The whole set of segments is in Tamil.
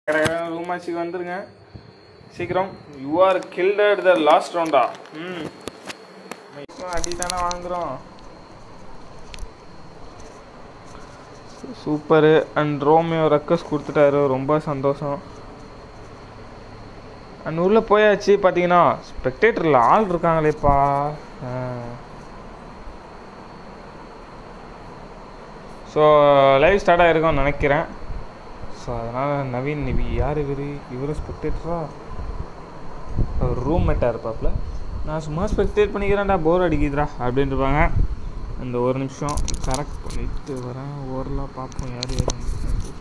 ரூம் ஆச்சுக்கு வந்துருங்க சீக்கிரம் you are killed the last ரவுண்டா ம் அடி தானே வாங்குறோம் சூப்பரு அண்ட் ரோமியோ ரெக்கஸ் கொடுத்துட்டாரு ரொம்ப சந்தோஷம் அண்ட் உள்ளே போயாச்சு பார்த்தீங்கன்னா ஸ்பெக்டேட்டரில் ஆள் இருக்காங்களேப்பா ஸோ லைவ் ஸ்டார்ட் ஆகிருக்கும்னு நினைக்கிறேன் ஸோ அதனால் நவீன் நிவி யார் இவர் இவரும் ஸ்பெக்டேட்டரா அவர் ரூம்மேட்டாக இருப்பாப்புல நான் சும்மா ஸ்பெக்டேட் பண்ணிக்கிறேன்டா போர் அடிக்குதுடா அப்படின்னு இருப்பாங்க இந்த ஒரு நிமிஷம் கரெக்ட் பண்ணிட்டு வரேன் ஓரலாக பார்ப்போம் யார் யார் வந்துருக்காங்க.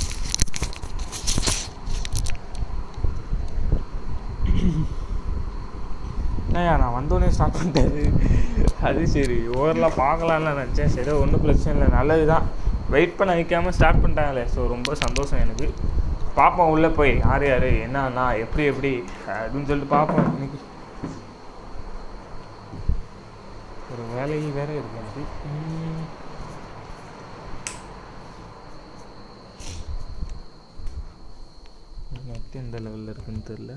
ஏய்யா நான் வந்தோடனே ஸ்டார்ட் பண்ணிட்டாரு அது சரி ஓவரில் பார்க்கலாம்னு நினச்சேன் சரி ஒன்றும் பிரச்சனை இல்லை நல்லது தான் வெயிட் பண்ண வைக்காமல் ஸ்டார்ட் பண்ணிட்டாங்களே ஸோ ரொம்ப சந்தோஷம் எனக்கு பார்ப்போம் உள்ளே போய் யார் யார் என்னன்னா எப்படி எப்படி அப்படின்னு சொல்லிட்டு பார்ப்போம் இன்னைக்கு ஒரு வேலை வேற இருக்கு எனக்கு உம். நெட் எந்த லெவலில் இருக்குன்னு தெரில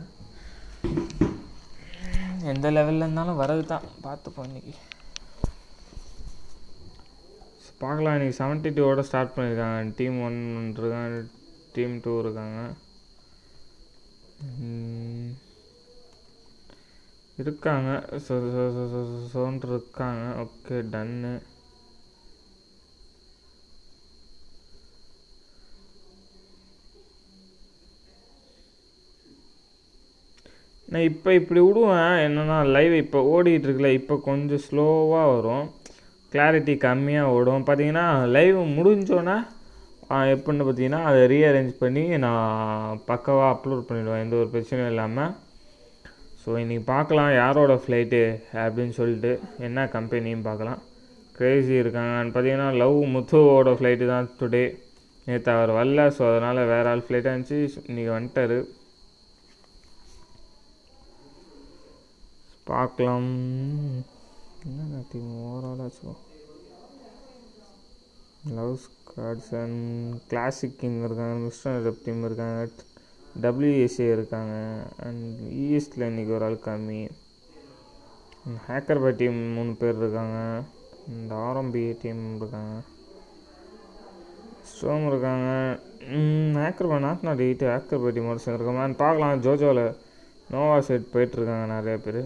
எந்த லெவலில் இருந்தாலும் வரது தான் பார்த்துப்போம் இன்னைக்கு பார்க்கலாம் இன்னைக்கு செவன்ட்டி டூவோட ஸ்டார்ட் பண்ணியிருக்காங்க டீம் ஒன் இருக்காங்க டீம் டூ இருக்காங்க உம், இருக்காங்க சவுண்ட் இருக்காங்க ஓகே டன்னு நான் இப்போ இப்படி விடுவேன் என்னன்னா லைவ் இப்போ ஓடிட்டு இருக்குல்ல இப்போ கொஞ்சம் ஸ்லோவாக வரும் கிளாரிட்டி கம்மியாக ஓடும் பார்த்தீங்கன்னா லைவ் முடிஞ்சோன்னே எப்படின்னு பார்த்தீங்கன்னா அதை ரீஅரேஞ்ச் பண்ணி நான் பக்காவாக அப்லோட் பண்ணிடுவேன் எந்த ஒரு பிரச்சனையும் இல்லாமல் ஸோ இன்றைக்கி பார்க்கலாம் யாரோட ஃப்ளைட்டு அப்படின்னு சொல்லிட்டு என்ன கம்பெனியும் பார்க்கலாம் கிரேசி இருக்காங்கன்னு பார்த்தீங்கன்னா லவ் முத்துவோட ஃப்ளைட்டு தான் டுடே நேற்று அவர் வரல ஸோ அதனால் வேறு ஆள் ஃப்ளைட்டாக இருந்துச்சு இன்றைக்கி வந்துட்டார் பார்க்கலாம் என்ன டீம் ஓவராலாக வச்சுக்கோ love scots and classic king இருக்காங்க மிஸ்டர் ரெப் டீம் இருக்காங்க டபிள்யூஎஸ்ஏ இருக்காங்க அண்ட் ஈஸ்டில் இன்றைக்கி ஒரு ஆள் கம்மி ஹேக்கர் பை டீம் மூணு பேர் இருக்காங்க இந்த ஆர்எம்பி டீம் இருக்காங்க ஸ்டோம் இருக்காங்க hacker by nought nought eight hacker by டீமோட சேர்ந்துருக்காங்க அண்ட் பார்க்கலாம் ஜோஜோவில் நோவா செட் போயிட்டுருக்காங்க நிறைய பேர்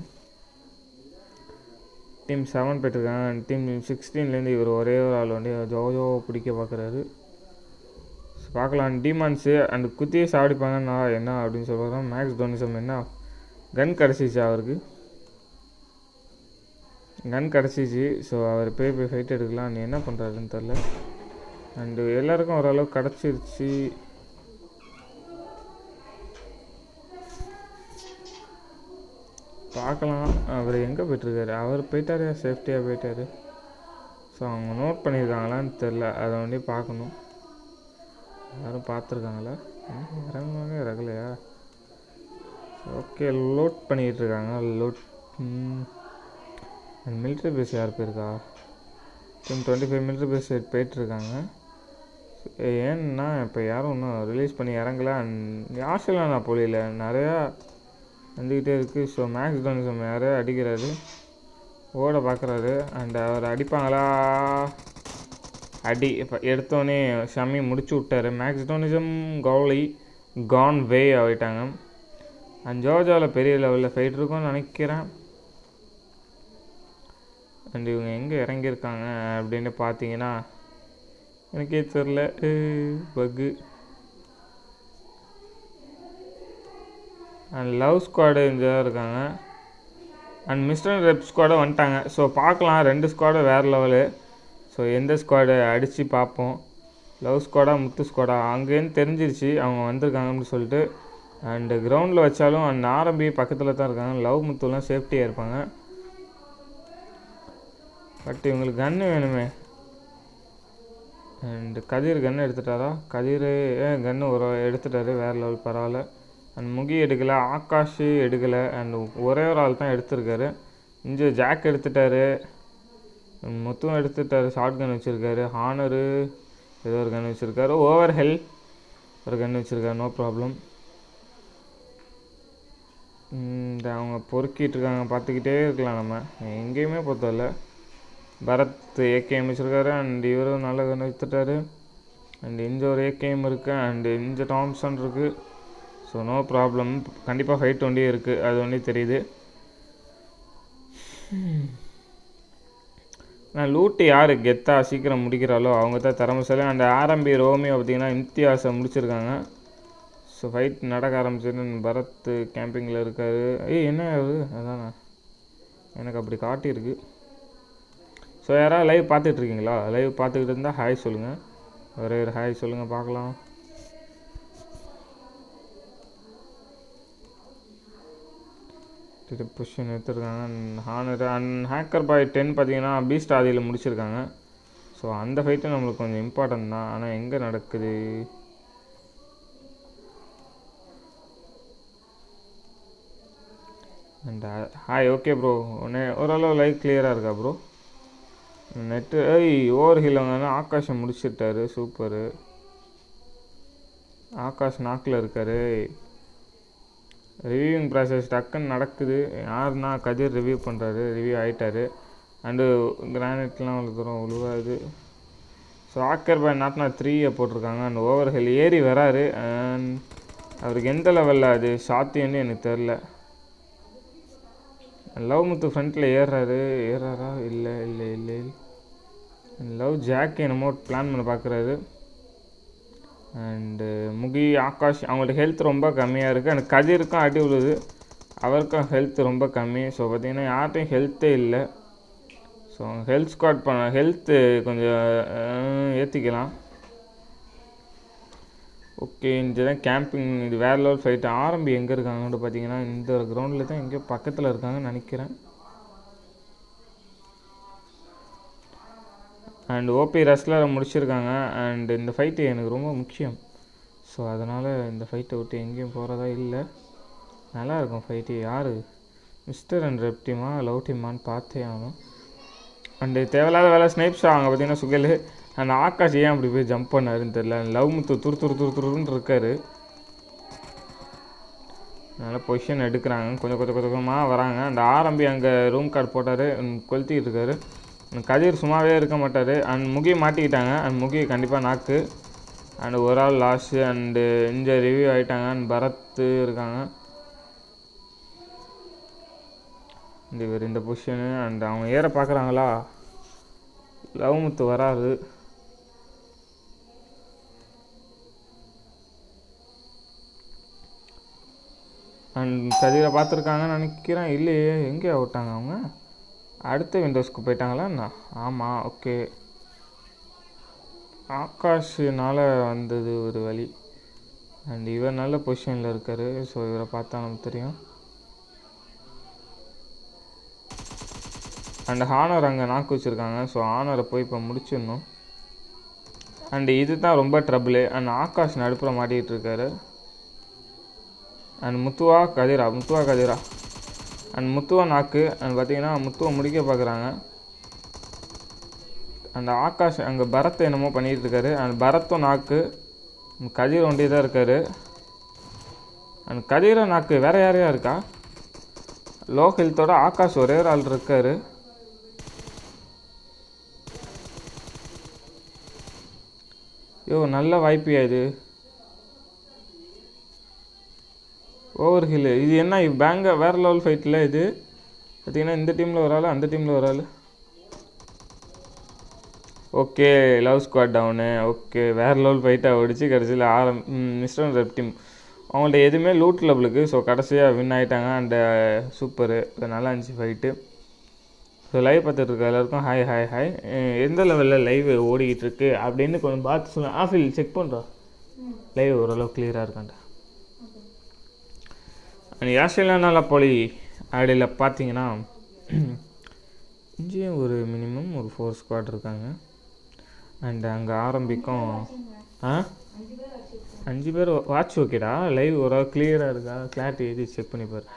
டீம் செவன் போயிட்டுருக்காங்க டீம் சிக்ஸ்டீன்லேருந்து இவர் ஒரே ஒரு ஆள் வந்து ஜோஜோ பிடிக்க பார்க்குறாரு பார்க்கலாம் டிமான்ஸு அந்த குத்தியே சாப்பிடிப்பாங்கன்னா என்ன அப்படின்னு சொல்லுவாங்க மேக்ஸ் டொனிசம் என்ன கன் கிடச்சிச்சு அவருக்கு கன் கிடச்சிச்சு ஸோ அவர் போய் போய் ஃபைட் எடுக்கலாம் நீ என்ன பண்ணுறாருன்னு தெரில அண்டு எல்லாருக்கும் ஓரளவுக்கு கிடச்சிருச்சு பார்க்கலாம் அவர் எங்கே போயிட்டுருக்காரு அவர் போயிட்டாரு சேஃப்டியாக போயிட்டாரு ஸோ அவங்க நோட் பண்ணியிருக்காங்களான்னு தெரில அதை வந்து பார்க்கணும் யாரும் பார்த்துருக்காங்களா ம், இறங்குவாங்க இறங்கலையா ஓகே லோட் பண்ணிகிட்டு இருக்காங்க லோட் மிலிட்ரி பேஸ் யார் போயிருக்கா team twenty five military base போயிட்டுருக்காங்க ஏன்னா இப்போ யாரும் இன்னும் ரிலீஸ் பண்ணி இறங்கல யாஷெல்லாம் நான் போலியில் நிறையா வந்துக்கிட்டே இருக்குது ஸோ மேக்ஸ் டோனிசம் யார் அடிக்கிறாரு ஓட பார்க்குறாரு அண்ட் அவர் அடிப்பாங்களா அடி இப்போ எடுத்தோடனே ஷம்மி முடிச்சு விட்டாரு மேக்ஸ் டோனிசம் கவுலி கான் வே ஆகிட்டாங்க அண்ட் ஜோஜாவில் பெரிய லெவலில் ஃபைட் இருக்கும்னு நினைக்கிறேன் அண்ட் இவங்க எங்கே இறங்கியிருக்காங்க அப்படின்னு பார்த்தீங்கன்னா எனக்கே தெரில பக்கு அண்ட் லவ் ஸ்குவாடு இங்கே இருக்காங்க அண்ட் மிஸ்டர் ரெப் ஸ்குவாடை வந்துட்டாங்க ஸோ பார்க்கலாம் ரெண்டு ஸ்குவாடு வேறு லெவலு ஸோ எந்த ஸ்குவாடை அடித்து பார்ப்போம் லவ் ஸ்குவாடா முத்து ஸ்குவாடா அங்கேருந்து தெரிஞ்சிருச்சு அவங்க வந்திருக்காங்கன்னு சொல்லிட்டு அண்டு கிரவுண்டில் வச்சாலும் அந்த ஆரம்பி பக்கத்தில் தான் இருக்காங்க லவ் முத்துலாம் சேஃப்டியாக இருப்பாங்க பட் இவங்களுக்கு கன்று வேணுமே அண்டு கதிர் கன்று எடுத்துட்டாரா கதிர் ஏன் கன்று ஒரு எடுத்துட்டாரு வேறு லெவல் பரவாயில்ல அண்ட் முகி எடுக்கலை ஆகாஷ் எடுக்கலை அண்ட் ஒரே ஒரு ஆள் தான் எடுத்திருக்காரு இங்கே ஜாக் எடுத்துட்டாரு முத்தும் எடுத்துட்டாரு ஷார்ட் கன் வச்சுருக்காரு ஹானரு ஏதோ ஒரு கன் வச்சுருக்காரு ஓவர் ஹெல் ஒரு கன் வச்சுருக்காரு நோ ப்ராப்ளம் இந்த அவங்க பொறுக்கிட்டு இருக்காங்க பார்த்துக்கிட்டே இருக்கலாம் நம்ம எங்கேயுமே பொறுத்தவரை பரத் ஏகேஎம் வச்சுருக்காரு அண்ட் இவரும் நல்ல கன் எடுத்துட்டாரு அண்ட் இங்கே ஒரு ஏகேஎம் இருக்குது அண்ட் இங்கே டாம்சன் இருக்குது ஸோ நோ ப்ராப்ளம் கண்டிப்பாக ஃபைட் ஒண்டி இருக்குது அது ஒன்றே தெரியுது நான் லூட்டு யார் கெத்தா சீக்கிரம் முடிக்கிறாளோ அவங்க தான் திறமசாலி அந்த ஆரம்பி ரோமியோ பார்த்தீங்கன்னா இம்தியாஸை முடிச்சிருக்காங்க ஸோ ஃபைட் நடக்க ஆரம்பிச்சிட்டு பரத் கேம்பிங்கில் இருக்காரு ஏய் என்ன அது அதானே எனக்கு அப்படி காட்டியிருக்கு ஸோ யாராவது லைவ் பார்த்துட்டு இருக்கீங்களா லைவ் பார்த்துக்கிட்டு இருந்தால் ஹாய் சொல்லுங்கள் ஒரே ஒரு ஹாய் சொல்லுங்கள் பார்க்கலாம் பொசிஷன் எடுத்துருக்காங்க honour and hacker boy ten பார்த்தீங்கன்னா பீஸ்ட் ஆதியில் முடிச்சிருக்காங்க ஸோ அந்த ஃபைட்டும் நம்மளுக்கு கொஞ்சம் இம்பார்ட்டன்ட் தான் ஆனால் எங்கே நடக்குது அண்ட் ஹாய் ஓகே ப்ரோ உடனே ஓரளவு லைட் கிளியராக இருக்கா ப்ரோ நெட்டு ஏய் ஓவர் ஹீலவங்க ஆகாஷம் முடிச்சிட்டாரு சூப்பரு ஆகாஷ் நாக்கில் இருக்காரு ரிவ்யூவிங் ப்ராசஸ் டக்குன்னு நடக்குது யாருன்னா கதிர் ரிவ்யூ பண்ணுறாரு ரிவ்யூ ஆகிட்டாரு அண்டு கிரானைட்லாம் அவ்வளோ தூரம் உழுவாது ஸோ ஆக்கர் பை நாட்னா த்ரீயை போட்டிருக்காங்க அண்ட் ஓவர் ஹெல் ஏறி வராரு அண்ட் அவருக்கு எந்த லெவலில் அது சாத்தியம்னு எனக்கு தெரில லவ் முத்து ஃப்ரண்ட்டில் ஏறுறாரு ஏறாரா இல்லை இல்லை இல்லை லவ் ஜாக் என்னமோ பிளான் பண்ண பார்க்குறாரு அண்டு முகி ஆகாஷ் அவங்கள்ட்ட ஹெல்த் ரொம்ப கம்மியாக இருக்குது அண்ட் கதிருக்கும் அடி விழுது அவருக்கும் ஹெல்த் ரொம்ப கம்மி ஸோ பார்த்தீங்கன்னா யார்ட்டையும் ஹெல்த்தே இல்லை ஸோ ஹெல்த் ஸ்குவாட் பண்ண ஹெல்த்து கொஞ்சம் ஏற்றிக்கலாம் ஓகே இந்த தான் கேம்பிங் இது வேறு லெவல் ஃபைட் ஆரம்பி எங்கே இருக்காங்கன்னு பார்த்தீங்கன்னா இந்த கிரவுண்டில் தான் எங்கேயோ பக்கத்தில் இருக்காங்கன்னு நினைக்கிறேன் அண்ட் ஓபி ரெஸ்லரை முடிச்சிருக்காங்க அண்ட் இந்த ஃபைட்டு எனக்கு ரொம்ப முக்கியம் ஸோ அதனால் இந்த ஃபைட்டை விட்டு எங்கேயும் போகிறதா இல்லை நல்லாயிருக்கும் ஃபைட்டு யார் மிஸ்டர் அண்ட் ரெப் டீமா லவ் டீமான்னு பார்த்தே ஆகணும் அண்டு தேவையில்லாத வேலை ஸ்னைப்ஸ் அவங்க பார்த்தீங்கன்னா சுகல் அந்த ஆகாஷ் ஏன் அப்படி போய் ஜம்ப் பண்ணாருன்னு தெரில லவ் முத்து துரு துரு துரு துருன்னு இருக்காரு அதனால் பொசிஷன் எடுக்கிறாங்க கொஞ்சம் கொஞ்சம் கொஞ்சம் கொஞ்சமாக வராங்க அந்த ஆரம்பி அங்கே ரூம் கார்டு போட்டார் கொளுத்திட்டு இருக்காரு கதிர் சும்மாவே இருக்க மாட்டார் அண்ட் முகி மாட்டிக்கிட்டாங்க அண்ட் முகி கண்டிப்பாக நாக்கு அண்ட் ஒரு ஆள் லாஸ்ட்டு அண்டு இந்த ரிவ்யூ ஆகிட்டாங்க அண்ட் பரத்து இருக்காங்க இந்த இவர் இந்த பொசிஷனு அண்ட் அவங்க ஏற பார்க்குறாங்களா லவ் முத்து வராது அண்ட் கதிரை பார்த்துருக்காங்கன்னு நினைக்கிறேன் இல்லையே எங்கே விட்டாங்க அவங்க அடுத்த விண்டோஸ்க்கு போயிட்டாங்களா என்ன ஆமாம் ஓகே ஆகாஷ்னால வந்தது ஒரு வழி அண்ட் இவர் நல்ல பொசிஷனில் இருக்கார் ஸோ இவரை பார்த்தா நமக்கு தெரியும் அண்ட் ஹானர் அங்கே நாக்கு வச்சுருக்காங்க ஸோ ஹானரை போய் இப்போ முடிச்சிடணும் அண்ட் இது தான் ரொம்ப ட்ரபிள் அண்ட் ஆகாஷ் நடுப்புற மாட்டிகிட்டு இருக்காரு அண்ட் முத்துவா கதிரா முத்துவா கதிரா அண்ட் முத்துவா நாக்கு அண்ட் பார்த்தீங்கன்னா முத்துவை முடிக்க பார்க்குறாங்க அந்த ஆகாஷ் அங்கே பரத் என்னமோ பண்ணிகிட்டு இருக்காரு அண்ட் பரத்தும் நாக்கு கதிர் ஒண்டி தான் இருக்காரு அண்ட் கதிர நாக்கு வேற யாரையா இருக்கா லோ ஹெல்த்தோட ஆகாஷ் ஒரே ஒரு ஆள் இருக்காரு யோ நல்ல வாய்ப்பியா இது ஓவர் ஹில் இது என்ன பேங்க வேற லெவல் ஃபைட்டில் இது பார்த்தீங்கன்னா இந்த டீமில் ஒரு ஆள் அந்த டீமில் ஒரு ஆள் okay love squad down okay வேற லெவல் ஃபைட்டாக ஓடிச்சு கடைசியில் ஆரம் மிஸ்டர் ரெப் டீம் அவங்கள்ட்ட எதுவுமே லூட் லெவலுக்கு ஸோ கடைசியாக வின் ஆகிட்டாங்க அண்ட் சூப்பரு நல்லா இருந்துச்சு ஃபைட்டு ஸோ லைவ் பார்த்துட்டு இருக்க எல்லாருக்கும் ஹாய் ஹாய் ஹாய் எந்த லெவலில் லைவ் ஓடிக்கிட்டு இருக்கு அப்படின்னு கொஞ்சம் பார்த்து சொல்லுங்கள் ஆஃபில் செக் பண்ணுறோம் லைவ் ஓரளவு கிளியராக இருக்காண்டா அண்ட் யாஷிலானால போலி அப்படியில் பார்த்தீங்கன்னா இங்கேயும் ஒரு மினிமம் ஒரு ஃபோர் ஸ்குவாட் இருக்காங்க அண்ட் அங்கே ஆரம்பிக்கும் ஆ அஞ்சு பேர் வாட்ச் ஓகேடா லைவ் ஓரளவு கிளியராக இருக்கா கிளாரிட்டி எழுதி செக் பண்ணி பாரு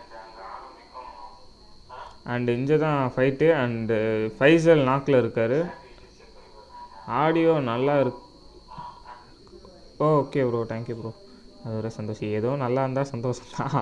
அண்ட் இங்கே தான் ஃபைட்டு அண்டு ஃபைசல் நாக்கில் இருக்கார் ஆடியோ நல்லா இருக்கு oh okay bro thank you bro அது ஒரு சந்தோஷம் ஏதோ நல்லா இருந்தால் சந்தோஷம் தான்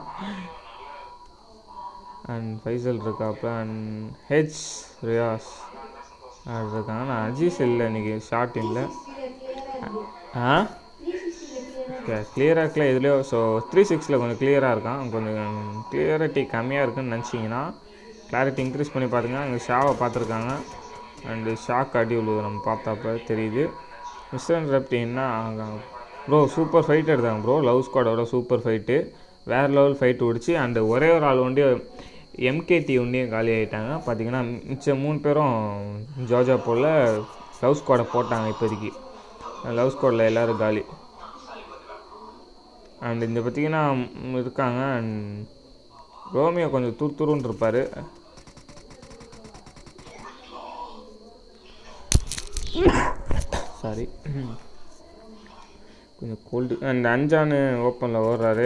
அண்ட் ஃபைசல் இருக்காப்ப அண்ட் ஹெச் ரியாஸ் அது இருக்காங்க நான் அஜீஸ் இல்லை இன்றைக்கி ஷார்ட் இல்லை ஆ ஓகே கிளியராக இருக்கல இதுலேயோ ஸோ த்ரீ சிக்ஸில் கொஞ்சம் கிளியராக இருக்கான் கொஞ்சம் கிளியரிட்டி கம்மியாக இருக்குன்னு நினச்சிங்கன்னா கிளாரிட்டி இன்க்ரீஸ் பண்ணி பாருங்க அங்கே ஷாவை பார்த்துருக்காங்க அண்டு ஷாக் அடி விழுது நம்ம பார்த்தாப்ப தெரியுது மிஸ்டர் ரெப்டின்னா ப்ரோ சூப்பர் ஃபைட் எடுத்தாங்க ப்ரோ லவ் ஸ்குவாடோட சூப்பர் ஃபைட்டு வேறு லெவல் ஃபைட் ஓடிச்சு அண்டு ஒரே ஒரு ஆள் ஒண்டி எம்கேடி ஒண்டியும் காலி ஆகிட்டாங்க பார்த்தீங்கன்னா மிச்சம் மூணு பேரும் ஜோஜா போல் லவ் ஸ்குவாடை போட்டாங்க இப்போதைக்கு லவ் ஸ்குவாடில் எல்லோரும் காலி அண்ட் இந்த பார்த்தீங்கன்னா ம், இருக்காங்க அண்ட் ரோமியோ கொஞ்சம் துரு துருன்னு இருப்பார் சாரி கொஞ்சம் கோல்டு அண்ட் அஞ்சானு ஓப்பனில் ஓடுறாரு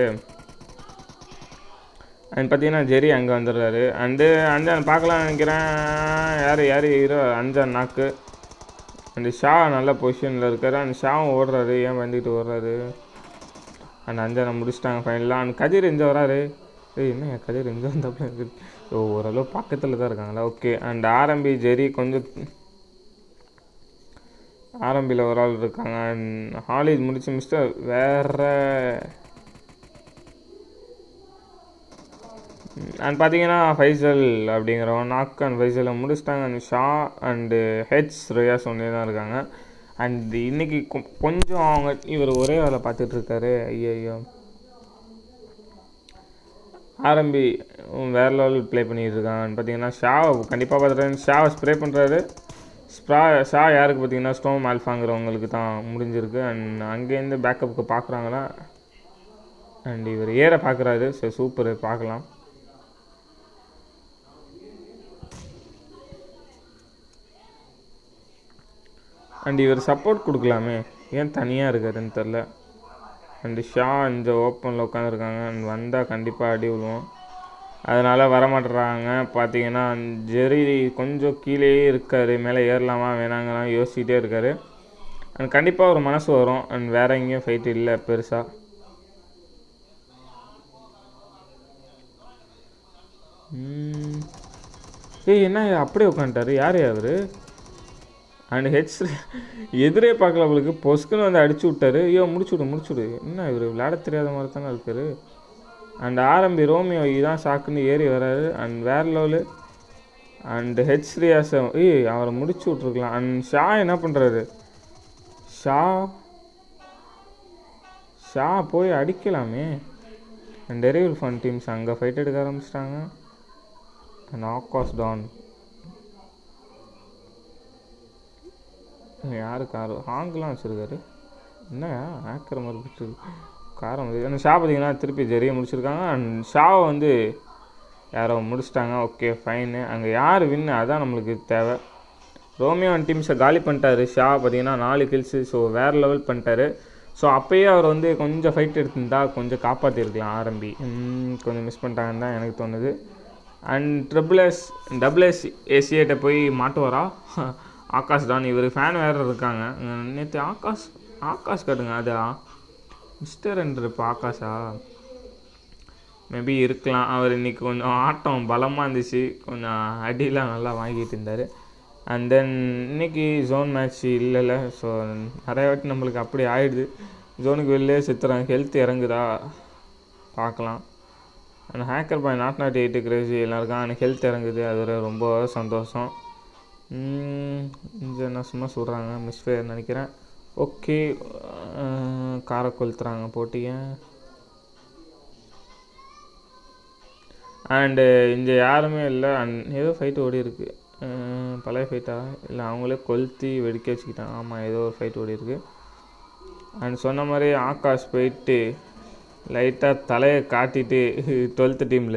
அண்ட் பார்த்தீங்கன்னா ஜெரி அங்கே வந்துடுறாரு அண்டு அஞ்சான் பார்க்கலாம்னு நினைக்கிறேன் யார் யார் ஹீரோ அஞ்சான் நாக்கு அண்டு ஷா நல்ல பொசிஷனில் இருக்காரு அண்ட் ஷாவும் ஓடுறாரு ஏன் வந்துக்கிட்டு ஓடுறாரு அண்ட் அஞ்சானை முடிச்சிட்டாங்க ஃபைனலாக அண்ட் கதிர் எங்கே வராரு ஏய் என்ன கதிர் எங்கே வந்தாப்புல இருக்குது ஓ ஓரளவு பக்கத்தில் தான் இருக்காங்களா ஓகே அண்ட் ஆரம்பி ஜெரி கொஞ்சம் ஆரம்பியில் ஒரு ஆள் இருக்காங்க அண்ட் ஹாலிஸ் முடிச்சு மிஸ்டர் வேற அண்ட் பார்த்தீங்கன்னா ஃபைசல் அப்படிங்கிறவன் நாக் அண்ட் ஃபைசலை முடிச்சிட்டாங்க and Shah and H Riyaz ஒன்றே தான் இருக்காங்க அண்ட் இன்னைக்கு கொ- கொஞ்சம் அவங்க இவர் ஒரே வேலை பார்த்துட்டு இருக்காரு ஐயோ ஆரம்பி வேற லெவல் ப்ளே பண்ணிட்டு இருக்காங்க பார்த்தீங்கன்னா ஷாவை கண்டிப்பாக பார்த்துட்டு ஷாவை ஸ்ப்ரே பண்ணுறாரு ஸ்ப்ரா ஷா யாருக்கு பார்த்தீங்கன்னா ஸ்டோம் ஆல்ஃபாங்கிறவங்களுக்கு தான் முடிஞ்சிருக்கு அண்ட் அங்கேருந்து பேக்கப்புக்கு பார்க்குறாங்களா அண்ட் இவர் ஏற பார்க்குறாரு சரி சூப்பர் பார்க்கலாம் அண்ட் இவர் சப்போர்ட் கொடுக்கலாமே ஏன் தனியாக இருக்காருன்னு தெரில அண்டு ஷா இந்த ஓப்பனில் உட்காந்துருக்காங்க அண்ட் வந்தால் கண்டிப்பாக அடி விழுவோம் அதனால் வரமாட்டுறாங்க பார்த்தீங்கன்னா ஜெரி கொஞ்சம் கீழேயே இருக்கார் மேலே ஏறலாமா வேணாங்கலாம் யோசிச்சுட்டே இருக்கார் அண்ட் கண்டிப்பாக ஒரு மனசு வரும் அண்ட் வேற எங்கேயும் ஃபைட் இல்லை பெருசாக ஏய் என்ன அப்படியே உட்காந்துட்டாரு யார் அவர் அண்ட் ஹெச் எதிரே பார்க்கல அவளுக்கு பொஸ்க்குன்னு வந்து அடிச்சு விட்டாரு ஐயோ முடிச்சு விடு முடிச்சு விடு என்ன இவர் விளையாட தெரியாத மாதிரி தானே இருக்காரு அண்ட் ஆரம்பி ரோமியோ இதான் ஷாக்குன்னு ஏறி வராரு அண்ட் வேற லெவலு அண்ட் ஹெச் ரியாஸ் ஏய் அவரை முடிச்சு விட்ருக்கலாம் அண்ட் ஷா என்ன பண்ணுறாரு ஷா ஷா போய் அடிக்கலாமே அண்ட் டெரிவல் ஃபன் டீம்ஸ் அங்கே ஃபைட் எடுக்க ஆரம்பிச்சிட்டாங்க அண்ட் ஆக்காஸ் டான் யாரு காரு ஹாங்கெலாம் வச்சுருக்காரு என்ன ஆக்கிற மாதிரி பிடிச்சி காரம் வந்து அந்த ஷா பார்த்தீங்கன்னா திருப்பி ஜெரிய முடிச்சிருக்காங்க அண்ட் ஷாவை வந்து யாரோ முடிச்சிட்டாங்க ஓகே ஃபைனு அங்கே யார் வின்னு அதான் நம்மளுக்கு தேவை ரோமியோ அண்ட் டீம்ஸை காலி பண்ணிட்டாரு ஷா பார்த்தீங்கன்னா நாலு கில்ஸு ஸோ வேறு லெவல் பண்ணிட்டாரு ஸோ அப்போயே அவர் வந்து கொஞ்சம் ஃபைட் எடுத்திருந்தா கொஞ்சம் காப்பாற்றிருக்கலாம் ஆரம்பி ம், கொஞ்சம் மிஸ் பண்ணிட்டாங்கன்னு தான் எனக்கு தோணுது and triple S double S ஏசியேட்ட போய் மாட்டுவாரா ஆகாஷ் தான் இவர் ஃபேன் வேறு இருக்காங்க நேற்று ஆகாஷ் ஆகாஷ் காட்டுங்க அதா மிஸ்டர் என்று இப்போ ஆகாஷா மேபி இருக்கலாம் அவர் இன்னைக்கு கொஞ்சம் ஆட்டம் பலமாக இருந்துச்சு கொஞ்சம் அடிலாம் நல்லா வாங்கிட்டு இருந்தார் அண்ட் தென் இன்னைக்கு ஜோன் மேட்ச் இல்லைல்ல ஸோ நிறைய வாட்டி நம்மளுக்கு அப்படி ஆயிடுது ஜோனுக்கு வெளிலே செத்துறாங்க ஹெல்த் இறங்குதா பார்க்கலாம் அந்த hacker boy nought nought eight crazy எல்லாம் இருக்கான் எனக்கு ஹெல்த் இறங்குது அது ஒரு ரொம்ப சந்தோஷம் இங்கே என்ன சும்மா சொல்கிறாங்க மிஸ்ஃபேர் நினைக்கிறேன் ஓகே காரை கொளுத்துறாங்க போட்டிங்க அண்டு இங்கே யாருமே இல்லை அண்ட் ஏதோ ஃபைட் ஓடி இருக்கு அஹ் பழைய ஃபைட்டா இல்லை அவங்களே கொளுத்தி வெடிக்க வச்சுக்கிட்டாங்க ஆமாம் ஏதோ ஒரு ஃபைட் ஓடி இருக்கு அண்ட் சொன்ன மாதிரி ஆகாஷ் போயிட்டு லைட்டாக தலையை காட்டிட்டு டுவெல்த்து டீமில்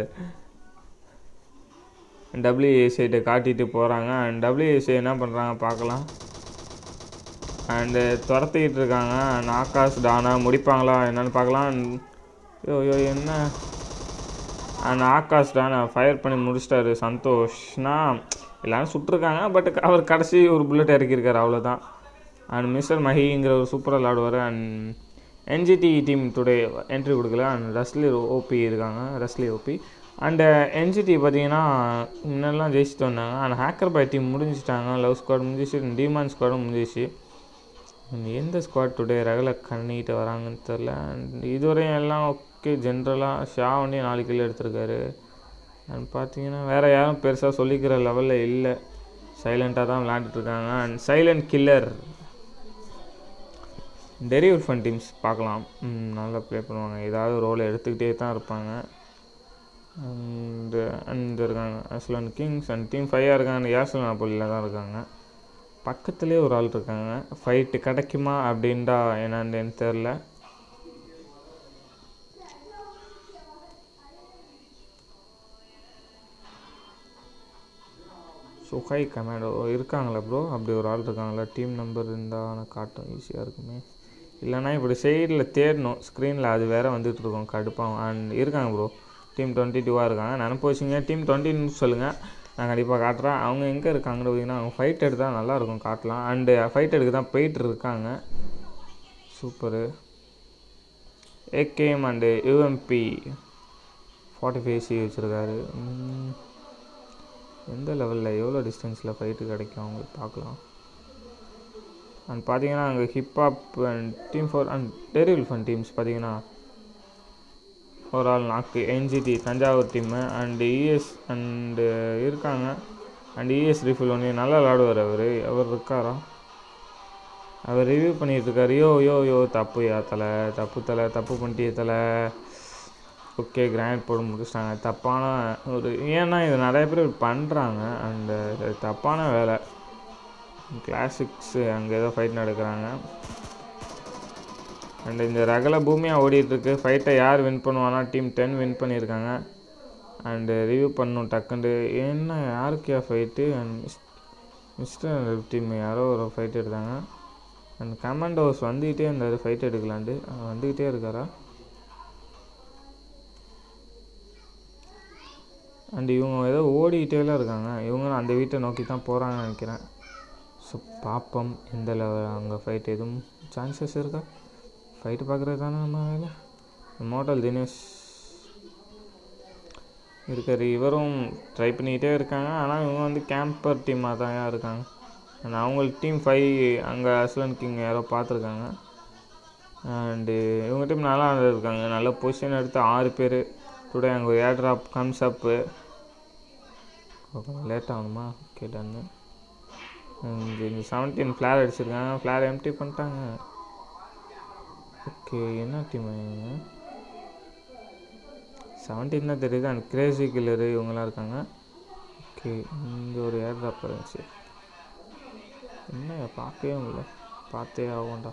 டபிள்யூஏசிஐட்ட காட்டிட்டு போகிறாங்க அண்ட் டபிள்யூஏசி என்ன பண்ணுறாங்க பார்க்கலாம் அண்டு துரத்திக்கிட்டு இருக்காங்க அண்ட் ஆகாஷ் டானா முடிப்பாங்களா என்னன்னு பார்க்கலாம் யோ யோ என்ன அண்ட் ஆகாஷ் டானா ஃபயர் பண்ணி முடிச்சிட்டாரு சந்தோஷ்னா எல்லாரும் சுட்டிருக்காங்க பட் அவர் கடைசி ஒரு புல்லட் இறக்கியிருக்காரு அவ்வளோதான் அண்ட் மிஸ்டர் மஹிங்கிற ஒரு சூப்பராக விளாடுவார் and NGT team today entry கொடுக்கல அண்ட் ரஸ்லி ஓபி இருக்காங்க ரஸ்லி ஓபி அண்டு என்ஜிடி பார்த்தீங்கன்னா முன்னெல்லாம் ஜெயிச்சுட்டு வந்தாங்க ஆனால் ஹேக்கர் பை டீம் முடிஞ்சிட்டாங்க லவ் ஸ்குவாட் முடிஞ்சிச்சு டீமான் ஸ்குவாடும் முடிஞ்சிச்சு எந்த ஸ்குவாட் டுடே ரெகுலர் பண்ணிட்டு வராங்கன்னு தெரில அண்ட் இதுவரையும் எல்லாம் ஓகே ஜென்ரலாக ஷா வண்டி நாலு கிலோ எடுத்திருக்காரு அண்ட் பார்த்தீங்கன்னா வேறு யாரும் பெருசாக சொல்லிக்கிற லெவலில் இல்லை சைலண்ட்டாக தான் விளையாண்டுட்டு இருக்காங்க and silent killer terrible fun teams பார்க்கலாம் ம், நல்லா ப்ளே பண்ணுவாங்க ஏதாவது ரோல் எடுத்துக்கிட்டே தான் இருப்பாங்க அண்டு அண்ட் இருக்காங்க அஸ்லான் கிங்ஸ் அண்ட் டீம் ஃபைவாக இருக்காங்க யாசல் நாப்போலியில் தான் இருக்காங்க பக்கத்துலேயே ஒரு ஆள் இருக்காங்க ஃபைட்டு கிடைக்குமா அப்படின்டா என்னன்னு தெரில சுஹை கமாண்டோ இருக்காங்களா ப்ரோ அப்படி ஒரு ஆள் இருக்காங்களா டீம் நம்பர் இருந்தால் காட்டும் ஈஸியாக இருக்குமே இல்லைன்னா இப்படி சைடில் தேடணும் ஸ்க்ரீனில் அது வேற வந்துட்டு இருக்கோம் கடுப்பாகும் அண்ட் இருக்காங்க ப்ரோ டீம் டுவெண்ட்டி டூவாக இருக்காங்க நினப்பு வச்சுங்க டீம் டுவெண்ட்டின்னு சொல்லுங்கள் நான் கண்டிப்பாக காட்டுறேன் அவங்க எங்கே இருக்காங்கன்னு பார்த்தீங்கன்னா அவங்க ஃபைட் எடுத்தால் நல்லாயிருக்கும் காட்டலாம் அண்டு ஃபைட் எடுக்க தான் போயிட்டு இருக்காங்க super AKM and UMP forty five C வச்சுருக்காரு எந்த லெவலில் எவ்வளோ டிஸ்டன்ஸில் ஃபைட்டு கிடைக்கும் அவங்களுக்கு பார்க்கலாம் அண்ட் பார்த்தீங்கன்னா அங்கே hip hop and team four and terrible fun teams பார்த்தீங்கன்னா ஒரு ஆள் knock NGT Thanjavur team and ES and இருக்காங்க அண்ட் இஎஸ் ரிஃபில் ஒன்று நல்லா விளாடுவார் அவர் அவர் இருக்காரா அவர் ரிவ்யூ பண்ணிட்டு இருக்காரு யோ யோ யோ தப்பு யா தலை தப்பு தலை தப்பு பண்ணிட்டிய தலை ஓகே கிராண்ட் போட்டு முடிச்சிட்டாங்க தப்பான ஒரு ஏன்னா இது நிறைய பேர் பண்ணுறாங்க அண்டு தப்பான வேலை கிளாசிக்ஸு அங்கே ஏதோ ஃபைட் நடக்கிறாங்க அண்ட் இந்த ரகல பூமியாக ஓடிட்டுருக்கு ஃபைட்டை யார் வின் பண்ணுவானா டீம் டென் வின் பண்ணியிருக்காங்க அண்டு ரிவ்யூ பண்ணணும் டக்குண்டு என்ன யாருக்கியா ஃபைட்டு அண்ட் மிஸ்டர் டீம் யாரோ ஒரு ஃபைட் எடுத்தாங்க அண்ட் கமாண்டோஸ் வந்துக்கிட்டே இருந்தார் ஃபைட் எடுக்கலான்ட்டு அவர் வந்துக்கிட்டே இருக்காரா அண்ட் இவங்க ஏதோ ஓடிக்கிட்டேலாம் இருக்காங்க இவங்க அந்த வீட்டை நோக்கி தான் போகிறாங்கன்னு நினைக்கிறேன் ஸோ பார்ப்போம் எந்த லெவல் அங்கே ஃபைட் எதுவும் சான்சஸ் இருக்கா ஃபைட்டு பார்க்குறது தானே நம்ம வேலை மோட்டல் தினேஷ் இருக்கார் இவரும் ட்ரை பண்ணிக்கிட்டே இருக்காங்க ஆனால் இவங்க வந்து கேம்பர் டீமாக தான் இருக்காங்க அண்ட் அவங்களுக்கு டீம் ஃபைவ் அங்கே அஸ்லன் கிங் யாரோ பார்த்துருக்காங்க அண்டு இவங்க டீம் நல்லா இருக்காங்க நல்ல பொசிஷன் எடுத்து ஆறு பேர் டுடே அங்கே ஒரு ஏர் ட்ராப் கம்ஸ் அப்பு கொஞ்சம் லேட் ஆகணுமா ஓகே டன்னு இந்த செவன்டீன் ஃப்ளார் அடிச்சிருக்காங்க ஃப்ளார் எம்டி பண்ணிட்டாங்க ஓகே என்ன டீம் இவங்க செவன்டீன் தான் தெரியுது அண்ட் கிரேசி கில்லரு இவங்கெல்லாம் இருக்காங்க ஓகே இங்கே ஒரு ஏர் ட்ராப் இருந்துச்சு என்ன பார்க்கவே முடியல பார்த்தே ஆகும்டா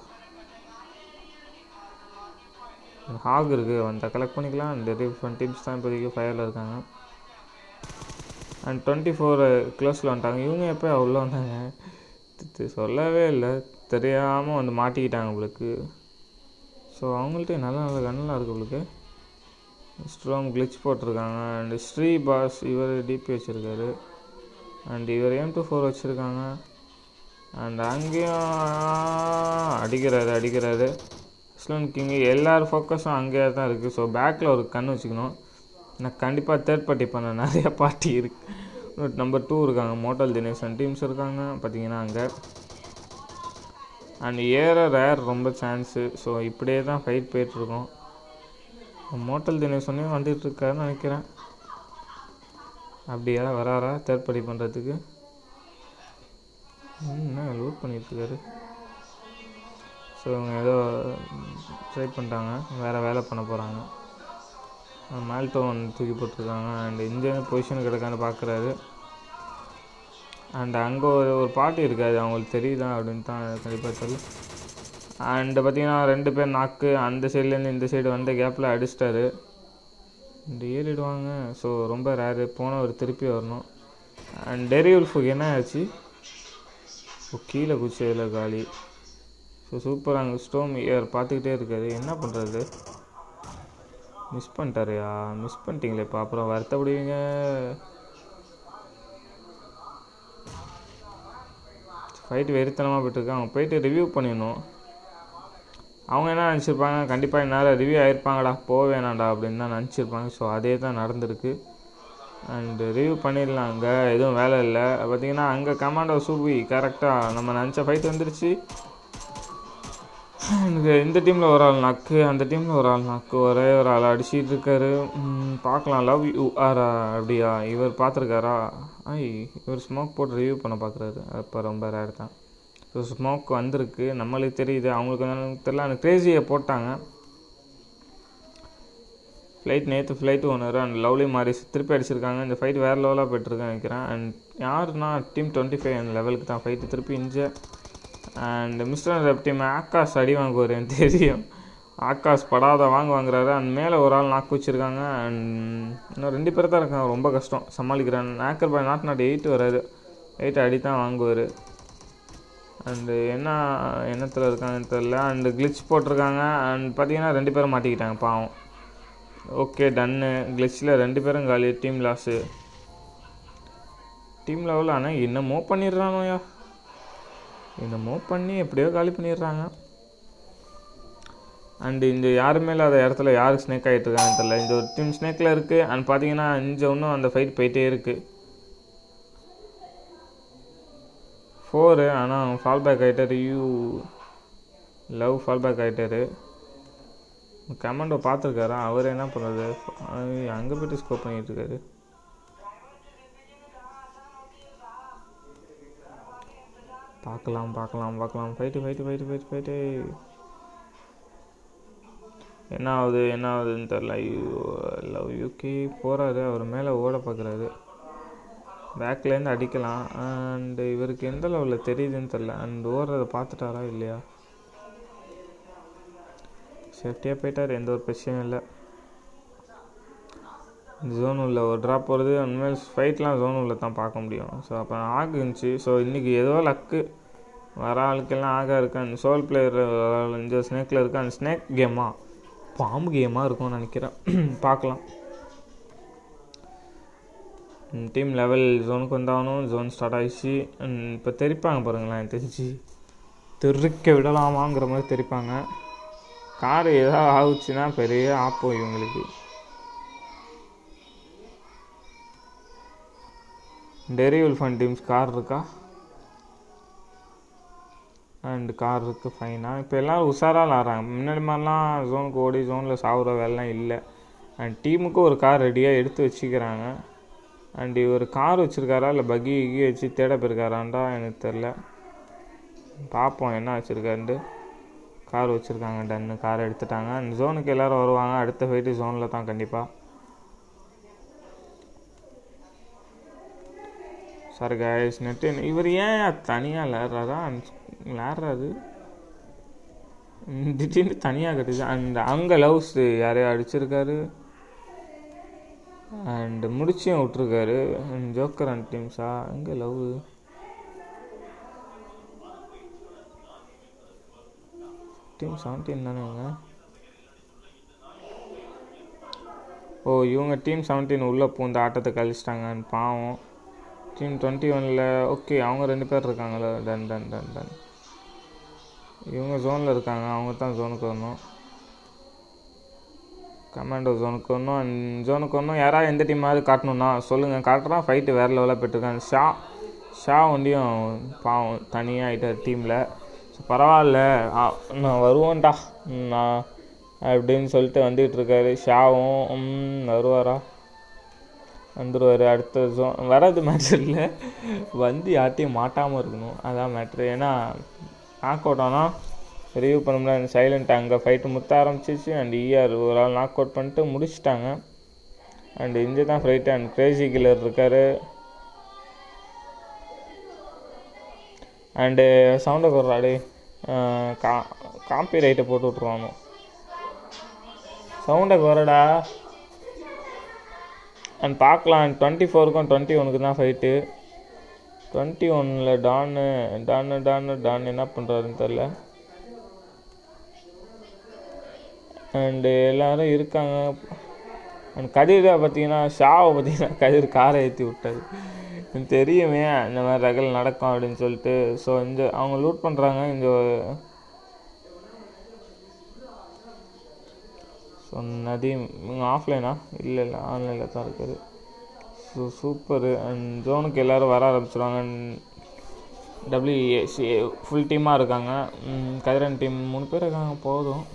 ஹாக் இருக்குது அந்த கலெக்ட் பண்ணிக்கலாம் அந்த டிஃப்ரெண்ட் டீம்ஸ் தான் இப்போதைக்கு ஃபயரில் இருக்காங்க அண்ட் டுவெண்ட்டி ஃபோர் க்ளோஸில் வந்துட்டாங்க இவங்க எப்போ அவ்வளோ வந்தாங்க தி- சொல்லவே இல்லை தெரியாமல் வந்து மாட்டிக்கிட்டாங்க உங்களுக்கு ஸோ அவங்கள்ட்ட நல்ல நல்ல கண்ணெலாம் இருக்குது உங்களுக்கு ஸ்ட்ராங் கிளிச் போட்டிருக்காங்க அண்ட் ஸ்ரீ பாஸ் இவர் டிபி வச்சுருக்காரு அண்ட் இவர் எம் டூ ஃபோர் வச்சுருக்காங்க அண்ட் அங்கேயும் அடிக்கிறாரு அடிக்கிறாரு இஸ்லான் கிங் எல்லார் ஃபோக்கஸும் அங்கேயே தான் இருக்குது ஸோ பேக்கில் ஒரு கண் வச்சுக்கணும் நான் கண்டிப்பாக தேர்ட் பார்ட்டி பண்ண நிறைய பார்ட்டி இருக்குது நம்பர் டூ இருக்காங்க மோட்டல் தினேசன் டீம்ஸ் இருக்காங்க பார்த்தீங்கன்னா அங்கே அண்ட் ஏற ரேர் ரொம்ப சான்ஸு ஸோ இப்படியே தான் ஃபைட் போயிட்டுருக்கோம் மோட்டல் தினேசனே வந்துட்டு இருக்காருன்னு நினைக்கிறேன் அப்படியா வராரா தேர்ட் பார்ட்டி பண்ணுறதுக்கு என்ன லூட் பண்ணிட்டுருக்காரு ஸோ இவங்க ஏதோ ட்ரை பண்ணிட்டாங்க வேறு வேலை பண்ண போகிறாங்க மேல்டோ வந்து தூக்கி போட்டிருக்காங்க அண்ட் இந்தியன் பொசிஷன் கிடக்கான்னு பார்க்குறாரு அண்ட் அங்கே ஒரு ஒரு பாட்டி இருக்காது அவங்களுக்கு தெரியுதா அப்படின்னு தான் கண்டிப்பாக சொல்லு அண்டு பார்த்தீங்கன்னா ரெண்டு பேர் நாக்கு அந்த சைட்லேருந்து இந்த சைடு வந்த கேப்பில் அடிச்சிட்டாரு இந்த ஏறிடுவாங்க ஸோ ரொம்ப ரேரு போனவர் திருப்பி வரணும் அண்ட் டெரிவுல்ஃபுக்கு என்ன ஆச்சு ஓ கீழே குச்சதில் காலி ஸோ சூப்பர் அங்கே ஸ்டோம் இயர் பார்த்துக்கிட்டே இருக்காரு என்ன பண்ணுறது மிஸ் பண்ணிட்டாருயா மிஸ் பண்ணிட்டீங்களேப்பா அப்புறம் வருத்தப்படுவீங்க ஃபைட் வெறித்தனமாக போயிட்டுருக்கு அவங்க போயிட்டு ரிவ்யூ பண்ணிடணும் அவங்க என்ன நினச்சிருப்பாங்க கண்டிப்பாக என்னால் ரிவ்யூ ஆயிருப்பாங்கடா போக வேணாம்டா அப்படின்னு தான் நினச்சிருப்பாங்க ஸோ அதே தான் நடந்திருக்கு அண்டு ரிவ்யூ பண்ணிடலாம் அங்கே எதுவும் வேலை இல்லை பார்த்தீங்கன்னா அங்கே கமாண்டோ சூபி கரெக்டாக நம்ம நினச்ச ஃபைட் வந்துருச்சு எனக்கு இந்த டீமில் ஒரு ஆள் நக்கு அந்த டீமில் ஒரு ஆள் நக்கு ஒரே ஒரு ஆள் அடிச்சிட்டு இருக்காரு ம், பார்க்கலாம் லவ் யூ ஆரா அப்படியா இவர் பார்த்துருக்காரா ஐ இவர் ஸ்மோக் போட்டு ரிவ்யூ பண்ண பார்க்குறாரு அப்போ ரொம்ப ரேர் தான் ஸோ ஸ்மோக் வந்திருக்கு நம்மளுக்கு தெரியுது அவங்களுக்கு என்னன்னு தெரியல அந்த கிரேசியை போட்டாங்க ஃப்ளைட் நேற்று ஃப்ளைட்டு ஒன்று அண்ட் லவ்லி மாறி திருப்பி அடிச்சிருக்காங்க இந்த ஃபைட் வேறு லெவலாக போயிட்டுருக்கேன் நினைக்கிறேன் அண்ட் யாருன்னா டீம் டுவெண்ட்டி ஃபைவ் அந்த லெவலுக்கு தான் ஃபைட்டு திருப்பி இஞ்ச and mister rep team Akash அடி வாங்குவார் எனக்கு தெரியும் ஆகாஷ் படாத வாங்க வாங்குறாரு அண்ட் மேலே ஒரு ஆள் நாக்கு வச்சுருக்காங்க அண்ட் இன்னும் ரெண்டு பேர் தான் இருக்காங்க ரொம்ப கஷ்டம் சமாளிக்கிறேன் hacker boy nought nought eight வராரு எயிட் அடி தான் வாங்குவார் அண்டு என்ன எண்ணத்தில் இருக்காங்கன்னு தெரில அண்டு கிளிச் போட்டிருக்காங்க அண்ட் பார்த்தீங்கன்னா ரெண்டு பேரும் மாட்டிக்கிட்டாங்க பாவம் ஓகே டன்னு கிளிச்சில் ரெண்டு பேரும் காலி டீம் லாஸு டீம் லெவலில் ஆனால் என்னமோ பண்ணிடுறானோயா என்னமோ பண்ணி எப்படியோ காலி பண்ணிடுறாங்க அண்டு இந்த யாருமே இல்லாத இடத்துல யார் ஸ்னேக் ஆகிட்டு இருக்காங்கன்னு தெரில இந்த ஒரு டீம் ஸ்னேக்கில் இருக்குது அண்ட் பார்த்தீங்கன்னா இங்கே இன்னும் அந்த ஃபைட் போயிட்டே இருக்குது ஃபோரு ஆனால் ஃபால் பேக் ஆகிட்டாரு யூ லவ் ஃபால் பேக் ஆகிட்டாரு கமாண்டோ பார்த்துருக்காரா அவர் என்ன பண்ணுறது அங்கே போய்ட்டு ஸ்கோப் பண்ணிட்டு இருக்காரு பார்க்கலாம் பார்க்கலாம் பார்க்கலாம் fight fight fight fight fight என்ன ஆகுது என்ன ஆகுதுன்னு தெரில லவ் யூகே போகிறாரு அவர் மேலே ஓட பார்க்குறாரு பேக்லேருந்து அடிக்கலாம் அண்டு இவருக்கு எந்த லெவலில் தெரியுதுன்னு தெரில அண்ட் ஓடுறத பார்த்துட்டாரா இல்லையா சேஃப்டியாக போயிட்டார் எந்த ஒரு பிரச்சனையும் இல்லை ஜோன் உள்ள ஒரு ட்ராப் போகிறது உண்மையில் ஃபைட்லாம் ஜோன் உள்ள தான் பார்க்க முடியும் ஸோ அப்போ ஆகு இருந்துச்சு ஸோ இன்றைக்கி ஏதோ லக்கு வர ஆளுக்கெல்லாம் ஆகா இருக்கு அந்த சோல் பிளேயர் இந்த ஸ்னேக்கில் இருக்கு அந்த ஸ்னேக் கேமா பாம்பு கேமாக இருக்கும்னு நினைக்கிறேன் பார்க்கலாம் டீம் லெவல் ஜோனுக்கு வந்தாகணும் ஜோன் ஸ்டார்ட் ஆயிடுச்சு இப்போ தெரிப்பாங்க பாருங்களேன் எனக்கு தெரிஞ்சு தெருக்க விடலாமாங்கிற மாதிரி தெரிப்பாங்க கார் ஏதாவது ஆகுச்சுன்னா பெரிய ஆப்போம் இவங்களுக்கு டெரிவல் ஃபன் டீம்ஸ் கார் இருக்கா அண்ட் கார் இருக்குது ஃபைனாக இப்போ எல்லோரும் உஷாராக விளாட்றாங்க முன்னாடி மாதிரிலாம் ஜோனுக்கு ஓடி ஜோனில் சாகுற வேலைலாம் இல்லை அண்ட் டீமுக்கு ஒரு கார் ரெடியாக எடுத்து வச்சுக்கிறாங்க அண்ட் இவர் கார் வச்சுருக்காரா இல்லை பக்கி கி வச்சு தேட போயிருக்காரான்டா எனக்கு தெரில பார்ப்போம் என்ன வச்சுருக்காருன்ட்டு கார் வச்சுருக்காங்க டன்னு கார் எடுத்துட்டாங்க அந்த ஜோனுக்கு எல்லோரும் வருவாங்க அடுத்த ஃபைட்டு ஜோனில் தான் கண்டிப்பாக சார் கைஸ் நெட்டு இவர் ஏன் தனியாக விளாட்றாரா விளாட்றாரு திடீர்னு தனியாக கட்டுது அண்ட் அங்கே லவ்ஸ் யாரையோ அடிச்சிருக்காரு அண்ட் முடிச்சியும் விட்ருக்காரு ஜோக்கர் அண்ட் டீம்ஸா எங்கே லவ் டீம் செவன்டீன் தானேங்க ஓ இவங்க டீம் செவன்டீன் உள்ளே பூந்த ஆட்டத்தை கழிச்சிட்டாங்கன்னு பாவம் டீம் டுவெண்ட்டி ஒனில் ஓகே அவங்க ரெண்டு பேர் இருக்காங்களே டன் டன் டன் டன் இவங்க ஜோனில் இருக்காங்க அவங்க தான் ஜோனுக்கு வரணும் கமாண்டோ ஜோனுக்கு வரணும் ஜோனுக்கு வரணும் யாராவது எந்த டீமாவது காட்டணும்னா சொல்லுங்கள் காட்டுறான் ஃபைட்டு வேறு லெவலில் போயிட்டுருக்காங்க ஷா ஷா ஒண்டியும் பாவம் தனியாக ஆகிட்டார் டீமில் ஸோ பரவாயில்ல நான் வருவோன்டா நான் அப்படின்னு சொல்லிட்டு வந்துகிட்டு இருக்காரு ஷாவும் வருவாரா வந்துடுவார் அடுத்த ஜோ வராது மேட்ரு இல்லை வந்து யார்ட்டையும் மாட்டாமல் இருக்கணும் அதான் மேட்ரு ஏன்னா நாக் அவுட் ஆனால் ரிவ்யூ பண்ண முடியாது சைலண்ட் அங்கே ஃபைட்டு முத்த ஆரம்பிச்சிச்சு அண்ட் இஆர் ஒரு ஆள் நாக் அவுட் பண்ணிட்டு முடிச்சிட்டாங்க அண்ட் இங்கே தான் ஃப்ரைட்டு அண்ட் கிரேசி கில்லர் இருக்கார் அண்டு சவுண்டை குறாடே கா காப்பி ரைட்டை போட்டு விட்ருவானோ சவுண்டை குறடா அண்ட் பார்க்கலாம் டுவெண்ட்டி ஃபோருக்கும் டுவெண்ட்டி ஒனுக்கு தான் ஃபைட்டு டுவெண்ட்டி ஒனில் டான்னு டான்னு டான்னு டான் என்ன பண்ணுறாருன்னு தெரில அண்டு எல்லோரும் இருக்காங்க அண்ட் கதிரை பார்த்தீங்கன்னா ஷாவை பார்த்தீங்கன்னா கதிர் காரை ஏற்றி விட்டாரு தெரியுமே இந்த மாதிரி ரகல் நடக்கும் அப்படின்னு சொல்லிட்டு ஸோ இந்த அவங்க லூட் பண்ணுறாங்க இந்த ஸோ நதீம் இவங்க ஆஃப்லைனா இல்லை இல்லை ஆன்லைனில் தான் இருக்குது ஸோ சூப்பரு அண்ட் ஜோனுக்கு எல்லோரும் வர ஆரம்பிச்சிருவாங்க டபிள்யூஏசி ஃபுல் டீமாக இருக்காங்க ம், கதிரன் டீம் மூணு பேர் இருக்காங்க போதும்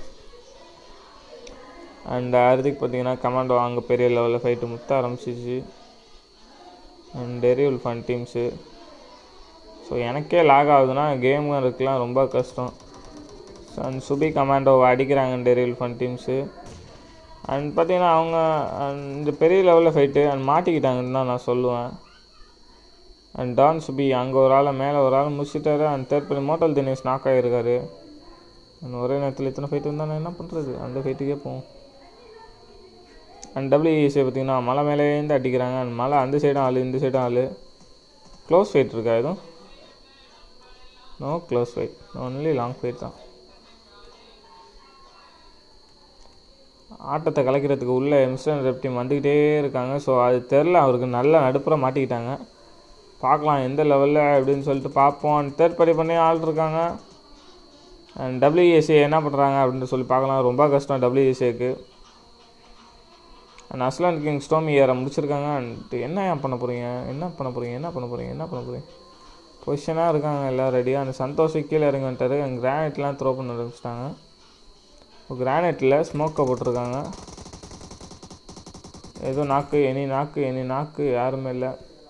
அண்ட் ஹார்திக் பார்த்தீங்கன்னா கமாண்டோ அங்கே பெரிய லெவலில் ஃபைட்டு முத்த ஆரம்பிச்சிச்சு அண்ட் டெரிவல் ஃபன் டீம்ஸு ஸோ எனக்கே லாக் ஆகுதுன்னா கேம் இருக்கலாம் ரொம்ப கஷ்டம் அண்ட் சுபி கமாண்டோவை அடிக்கிறாங்க டெரிவல் ஃபன் டீம்ஸு அண்ட் பார்த்தீங்கன்னா அவங்க and இந்த பெரிய லெவலில் ஃபைட்டு அண்ட் மாட்டிக்கிட்டாங்கன்னு தான் நான் சொல்லுவேன் அண்ட் டான் சுபி அங்கே ஒரு ஆளை மேலே ஒரு ஆள் முடிச்சிட்டாரு அண்ட் தேர்ட் பண்ணி மோட்டல் தினேஷ் நாக் ஆகிருக்காரு அண்ட் ஒரே நேரத்தில் இத்தனை ஃபைட்டு இருந்தால் நான் என்ன பண்ணுறது அந்த ஃபைட்டுக்கே போவோம் அண்ட் டபிள்யூஇசி பார்த்தீங்கன்னா மலை மேலேருந்து அடிக்கிறாங்க அண்ட் மலை அந்த சைடும் ஆள் இந்த சைடும் ஆள் க்ளோஸ் ஃபைட் இருக்கா எதுவும் no close fight only long fight தான் ஆட்டத்தை கலைக்கிறதுக்கு உள்ள எம்ஸ்டன் ரெப் டீம் வந்துக்கிட்டே இருக்காங்க ஸோ அது தெரில அவருக்கு நல்ல நடுப்புற மாட்டிக்கிட்டாங்க பார்க்கலாம் எந்த லெவலில் அப்படின்னு சொல்லிட்டு பார்ப்போம் தேர்ட் படி பண்ணி ஆள் இருக்காங்க அண்ட் டபிள்யூஎஸ்ஏ என்ன பண்ணுறாங்க அப்படின்னு சொல்லி பார்க்கலாம் ரொம்ப கஷ்டம் டபிள்யூஎஸ்ஏக்கு அண்ட் அஸ்லான் கிங் ஸ்டோமி ஏற முடிச்சிருக்காங்க அண்ட் என்ன ஏன் பண்ண போகிறீங்க என்ன பண்ண போகிறீங்க என்ன பண்ண போகிறீங்க என்ன பண்ண போகிறீங்க பொசிஷனாக இருக்காங்க எல்லாம் ரெடியாக அந்த சந்தோஷ் கீழே இறங்கி வந்துட்டாரு அங்கே கிரானைட்லாம் த்ரோ பண்ண ஆரம்பிச்சிட்டாங்க இப்போ கிரானைட்டில் ஸ்மோக்கை போட்டிருக்காங்க ஏதோ நாக்கு எனி நாக்கு எனி நாக்கு யாருமே இல்லை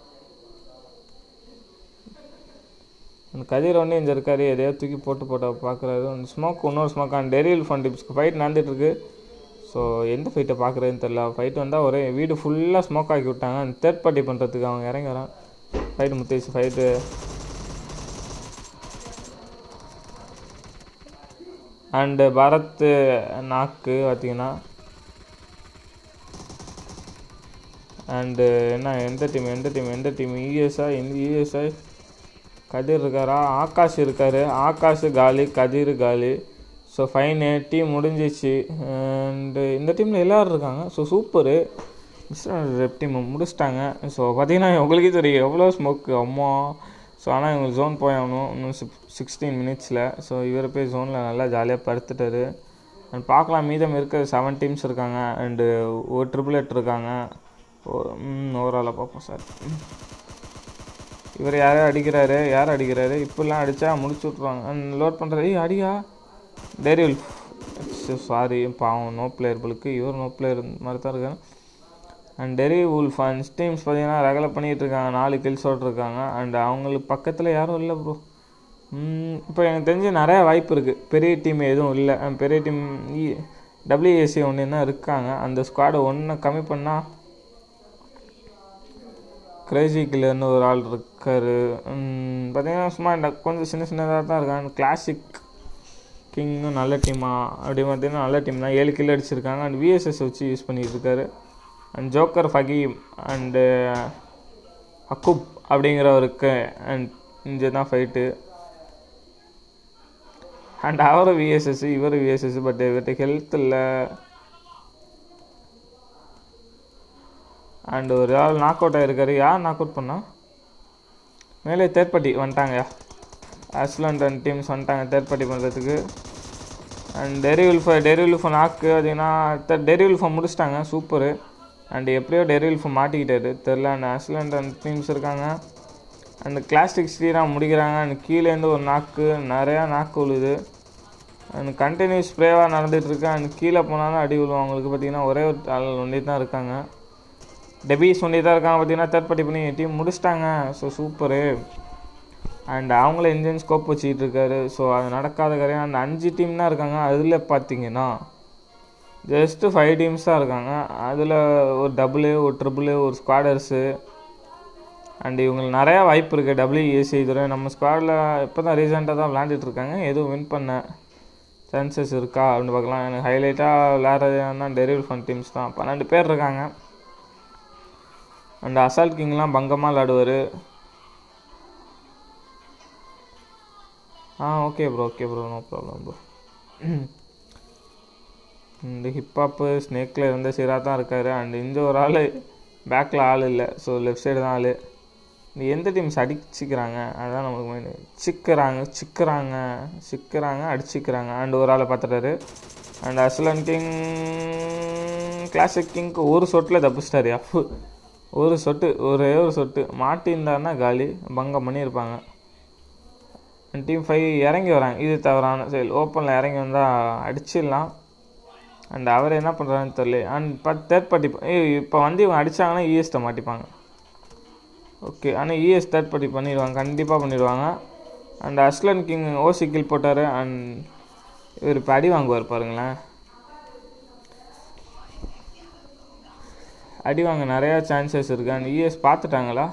அந்த கதிர் ஒன்று இங்கே இருக்காரு எதையோ தூக்கி போட்டு போட்ட பார்க்குறாரு அந்த ஸ்மோக் இன்னொரு ஸ்மோக் அந்த டெரியல் ஃபன் டிப்ஸ்க்கு ஃபைட் நடந்துட்டுருக்கு ஸோ எந்த ஃபைட்டை பார்க்குறதுன்னு தெரில ஃபைட் வந்தால் ஒரே வீடு ஃபுல்லாக ஸ்மோக் ஆக்கி விட்டாங்க அந்த தேர்ட் பார்ட்டி பண்ணுறதுக்கு அவங்க இறங்கி வரான் ஃபைட்டு முத்தேச்சு ஃபைட்டு அண்டு பரத் நாக்கு பார்த்தீங்கன்னா அண்டு என்ன எந்த டீம் எந்த டீம் எந்த டீம் இஎஸ்ஐ இந்த இஎஸ்ஐ கதிர் இருக்காரா ஆகாஷ் இருக்காரு ஆகாஷ் காலி கதிர் காலி ஸோ ஃபைனு டீம் முடிஞ்சிச்சு அண்டு இந்த டீமில் எல்லோரும் இருக்காங்க ஸோ சூப்பரு ரெப் டீம் முடிச்சிட்டாங்க ஸோ பார்த்தீங்கன்னா உங்களுக்கே தெரியும் எவ்வளோ ஸ்மோக்கு அம்மா ஸோ ஆனால் இவங்களுக்கு ஜோன் போய் ஆகணும் இன்னும் சிக் சிக்ஸ்டீன் மினிட்ஸில் ஸோ இவர் போய் ஜோனில் நல்லா ஜாலியாக படுத்துட்டாரு அண்ட் பார்க்கலாம் மீதம் இருக்க செவன் டீம்ஸ் இருக்காங்க அண்டு ஒரு ட்ரிபிள் எட் இருக்காங்க ஓவராலாக பார்ப்போம் சார் இவர் யாரையும் அடிக்கிறாரு யார் அடிக்கிறாரு இப்படிலாம் அடித்தா முடிச்சு விட்ருவாங்க அண்ட் லோட் பண்ணுறது ஏய் அடியா டேரில் சாரி பாவம் நோ பிளேயர் பலுக்கு இவர் நோ பிளேயர் மாதிரி தான் இருக்காங்க அண்ட் டெரி உல்ஃப் அண்ட் டீம்ஸ் பார்த்தீங்கன்னா ரகலை பண்ணிகிட்டு இருக்காங்க நாலு கில்ஸோடு இருக்காங்க அண்ட் அவங்களுக்கு பக்கத்தில் யாரும் இல்லை ப்ரோ இப்போ எனக்கு தெரிஞ்சு நிறையா வாய்ப்பு இருக்குது பெரிய டீம் எதுவும் இல்லை பெரிய டீம் டபிள்யூஏசி ஒன்று தான் இருக்காங்க அந்த ஸ்குவாடை ஒன்று கம்மி பண்ணால் கிரேசி கில்லர்னு ஒரு ஆள் இருக்கார் பார்த்தீங்கன்னா சும்மா இந்த கொஞ்சம் சின்ன சின்னதாக தான் இருக்காங்க கிளாசிக் கிங்கும் நல்ல டீமா அப்படி பார்த்தீங்கன்னா நல்ல டீம் தான் ஏழு கில் அடிச்சிருக்காங்க அண்ட் விஎஸ்எஸ் வச்சு யூஸ் பண்ணிட்டு இருக்காரு அண்ட் ஜோக்கர் ஃபகீம் அண்டு அக்குப் அப்படிங்கிறவருக்கு அண்ட் இங்கே தான் ஃபைட்டு அண்ட் அவரும் விஎஸ்எஸ் இவர் விஎஸ்எஸ் பட் இவர்கிட்ட ஹெல்த் இல்லை அண்ட் ஒரு ஆள் நாக் அவுட் ஆகிருக்காரு யார் நாக் அவுட் பண்ணா மேலே தேர்ட் பார்ட்டி வந்துட்டாங்க அஸ்லண்ட் அண்ட் டீம்ஸ் வந்துட்டாங்க தேர்ட் பார்ட்டி பண்ணுறதுக்கு அண்ட் டெரிவில்ஃபை டெரிவில்ஃபை நாக்கு பார்த்தீங்கன்னா டெரிவில்ஃபை முடிச்சிட்டாங்க சூப்பரு அண்ட் எப்படியோ டெரிவில்ஃபை மாட்டிக்கிட்டாரு தெரில அண்ட் அஸ்லண்ட் அண்ட் டீம்ஸ் இருக்காங்க அந்த கிளாஸ்டிக் ஸ்ரீராம் முடிக்கிறாங்க அண்ட் கீழேருந்து ஒரு நாக்கு நிறையா நாக்கு விழுது அண்ட் கண்டினியூஸ் ஸ்ப்ரேவாக நடந்துகிட்ருக்கு அண்ட் கீழே போனாலும் அடி விழுவும் அவங்களுக்கு பார்த்தீங்கன்னா ஒரே ஒரு ஆள் ஒன்றி தான் இருக்காங்க டெபிஸ் ஒன்றி தான் இருக்காங்க பார்த்தீங்கன்னா தேர்ட் பார்ட்டி பண்ணி டீம் முடிச்சிட்டாங்க ஸோ சூப்பரு அண்ட் அவங்கள இன்ஜின் ஸ்கோப் வச்சுக்கிட்டு இருக்காரு ஸோ அது நடக்காத காரியம் அந்த அஞ்சு டீம் தான் இருக்காங்க அதில் பார்த்தீங்கன்னா ஜஸ்ட்டு ஃபைவ் டீம்ஸ் தான் இருக்காங்க அதில் ஒரு டபுளு ஒரு ட்ரிபிளு ஒரு ஸ்குவாடர்ஸு அண்ட் இவங்களுக்கு நிறையா வாய்ப்பு இருக்குது டபிள்யூஏசி இதுவரை நம்ம ஸ்குவாடில் இப்போ தான் ரீசெண்டாக தான் விளாண்டுட்டு இருக்காங்க எதுவும் வின் பண்ண சான்சஸ் இருக்கா அப்படின்னு பார்க்கலாம் எனக்கு ஹைலைட்டாக விளையாடுறதுனா டெரிவல் ஃபன் டீம்ஸ் தான் பன்னெண்டு பேர் இருக்காங்க அண்ட் அசால்ட் கிங்லாம் பங்கமாக விளாடுவார் ஆ okay bro okay bro no problem bro இந்த ஹிப்ஹாப்பு ஸ்னேக்கில் இருந்த சீராக தான் இருக்கார் அண்ட் இந்த ஒரு ஆள் பேக்கில் ஆள் இல்லை ஸோ லெஃப்ட் சைடு தான் ஆள் இந்த எந்த டீம்ஸ் அடிச்சுக்கிறாங்க அதுதான் நமக்கு மெயின் சிக்கிறாங்க சிக்கிறாங்க சிக்கிறாங்க அடிச்சுக்கிறாங்க அண்ட் ஒரு ஆளை பார்த்துட்டாரு அண்ட் அஸ்லன் கிங் கிளாசிக் கிங்க்கு ஒரு சொட்டில் தப்பிச்சிட்டாரு அஃப் ஒரு சொட்டு ஒரே ஒரு சொட்டு மாட்டியிருந்தாருன்னா காலி பங்கம் பண்ணியிருப்பாங்க டீம் ஃபைவ் இறங்கி வராங்க இது தவறான செயல் ஓப்பனில் இறங்கி வந்தால் அடிச்சிடலாம் அண்ட் அவர் என்ன பண்ணுறாருன்னு தெரியல அண்ட் பத் தேர்ட் பார்ட்டி இப்போ வந்து இவங்க அடித்தாங்கன்னா இஎஸ்ட்டை மாட்டிப்பாங்க ஓகே ஆனால் இஎஸ் தேர்ட் பார்ட்டி பண்ணிடுவாங்க கண்டிப்பாக பண்ணிடுவாங்க அண்ட் அஸ்லன் கிங் ஓசி கில் போட்டார் அண்ட் இவர் இப்போ அடி வாங்குவார் பாருங்களேன் அடி வாங்க நிறையா சான்சஸ் இருக்குது அண்ட் இஎஸ் பார்த்துட்டாங்களா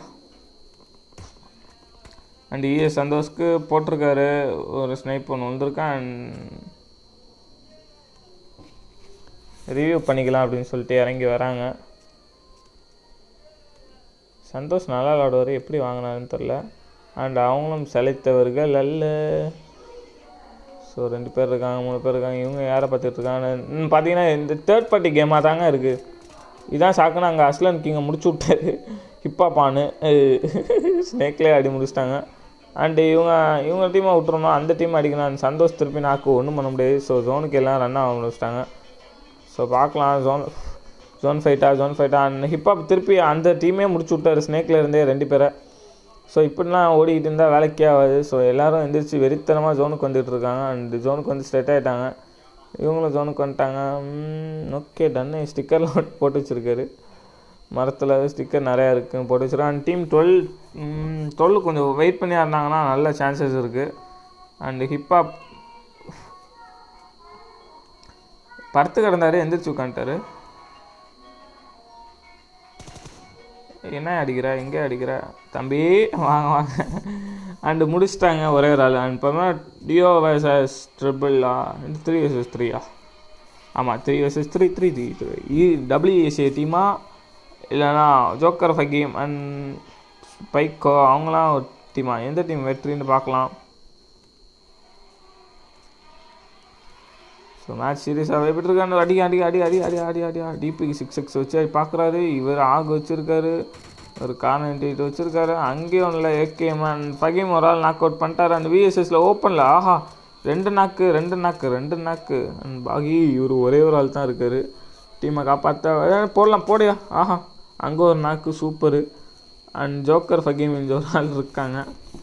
அண்ட் இஎஸ் சந்தோஷ்க்கு போட்டிருக்காரு ஒரு ஸ்னைப் ஒன்று வந்திருக்கான் அண்ட் ரிவ்யூ பண்ணிக்கலாம் அப்படின்னு சொல்லிட்டு இறங்கி வராங்க சந்தோஷ் நல்லா விளாடுவார் எப்படி வாங்கினாருன்னு தெரில அண்ட் அவங்களும் செலைத்தவர்கள் அல்ல ஸோ ரெண்டு பேர் இருக்காங்க மூணு பேர் இருக்காங்க இவங்க யாரை பார்த்துட்டு இருக்காங்க பார்த்தீங்கன்னா இந்த தேர்ட் பார்ட்டி கேமாக தாங்க இருக்குது இதான் சாக்குன்னு அங்கே அஸ்லன் கிங்கை முடிச்சு விட்டாரு ஹிப்பாப்பான்னு ஸ்னேக்லேயே அடி முடிச்சிட்டாங்க அண்டு இவங்க இவங்க டீமை விட்டுறணும் அந்த டீம் அடிக்கணும் சந்தோஷ் திருப்பி நாக்கு ஒன்றும் பண்ண முடியாது ஸோ ஜோனுக்கு எல்லாம் ரன் ஆக முடிச்சிட்டாங்க ஸோ பார்க்கலாம் ஜோன் ஜோன் ஃபைட்டா ஜோன் ஃபைட்டா அண்ட் ஹிப்ஹாப் திருப்பி அந்த டீமே முடிச்சு விட்டாரு ஸ்னேக்கில் இருந்தே ரெண்டு பேரை ஸோ இப்படிலாம் ஓடிக்கிட்டு இருந்தால் வேலைக்கே ஆகாது ஸோ எல்லோரும் எந்திரிச்சு வெறித்தனமாக ஜோனுக்கு வந்துட்டு இருக்காங்க அண்ட் ஜோனுக்கு வந்து ஸ்ட்ரெட் ஆகிட்டாங்க இவங்களும் ஜோனுக்கு வந்துட்டாங்க ஓகே டன்னு ஸ்டிக்கர்லாம் போட்டு வச்சுருக்காரு மரத்தில் ஸ்டிக்கர் நிறையா இருக்குது போட்டு வச்சுருக்காங்க அண்ட் டீம் டுவெல் டுவெல் கொஞ்சம் வெயிட் பண்ணி இருந்தாங்கன்னா நல்ல சான்சஸ் இருக்குது அண்டு ஹிப்ஹாப் படுத்து கிடந்தாரு எந்திரிச்சு உட்காந்துட்டாரு என்ன அடிக்கிற எங்கே அடிக்கிற தம்பி வாங்க வாங்க அண்டு முடிச்சிட்டாங்க ஒரே ஒரு ஆள் அண்ட் இப்போ டியோ வர்சஸ் ட்ரிபிளா த்ரீ வர்சஸ் த்ரீயா ஆமாம் three versus three three three three WACA டீமா இல்லைனா ஜோக்கர் ஃபகீம் அண்ட் பைக்கோ அவங்களாம் ஒரு டீமா எந்த டீம் வெற்றின்னு பார்க்கலாம் ஸோ மேட்ச் சீரியஸாக எப்படி இருக்கான்னு அடி அடி அடி அடி அடி அடி அடி டிபிக்கு சிக்ஸ் சிக்ஸ் வச்சு பார்க்குறாரு இவர் ஆக் வச்சுருக்காரு ஒரு கார்னர் எயிட் வச்சுருக்காரு அங்கேயும் இல்லை ஏகேஎம் அண்ட் ஃபகீம் ஒரு ஆள் நாக் அவுட் பண்ணிட்டாரு அந்த விஎஸ்எஸில் ஓப்பனில் ஆஹா ரெண்டு நாக்கு ரெண்டு நாக்கு ரெண்டு நாக்கு அண்ட் பாகி இவர் ஒரே ஒரு ஆள் தான் இருக்கார் டீமை காப்பாற்ற போடலாம் போடியா ஆஹா அங்கே ஒரு நாக்கு சூப்பரு அண்ட் ஜோக்கர் ஃபகீம் இங்கே ஒரு ஆள் இருக்காங்க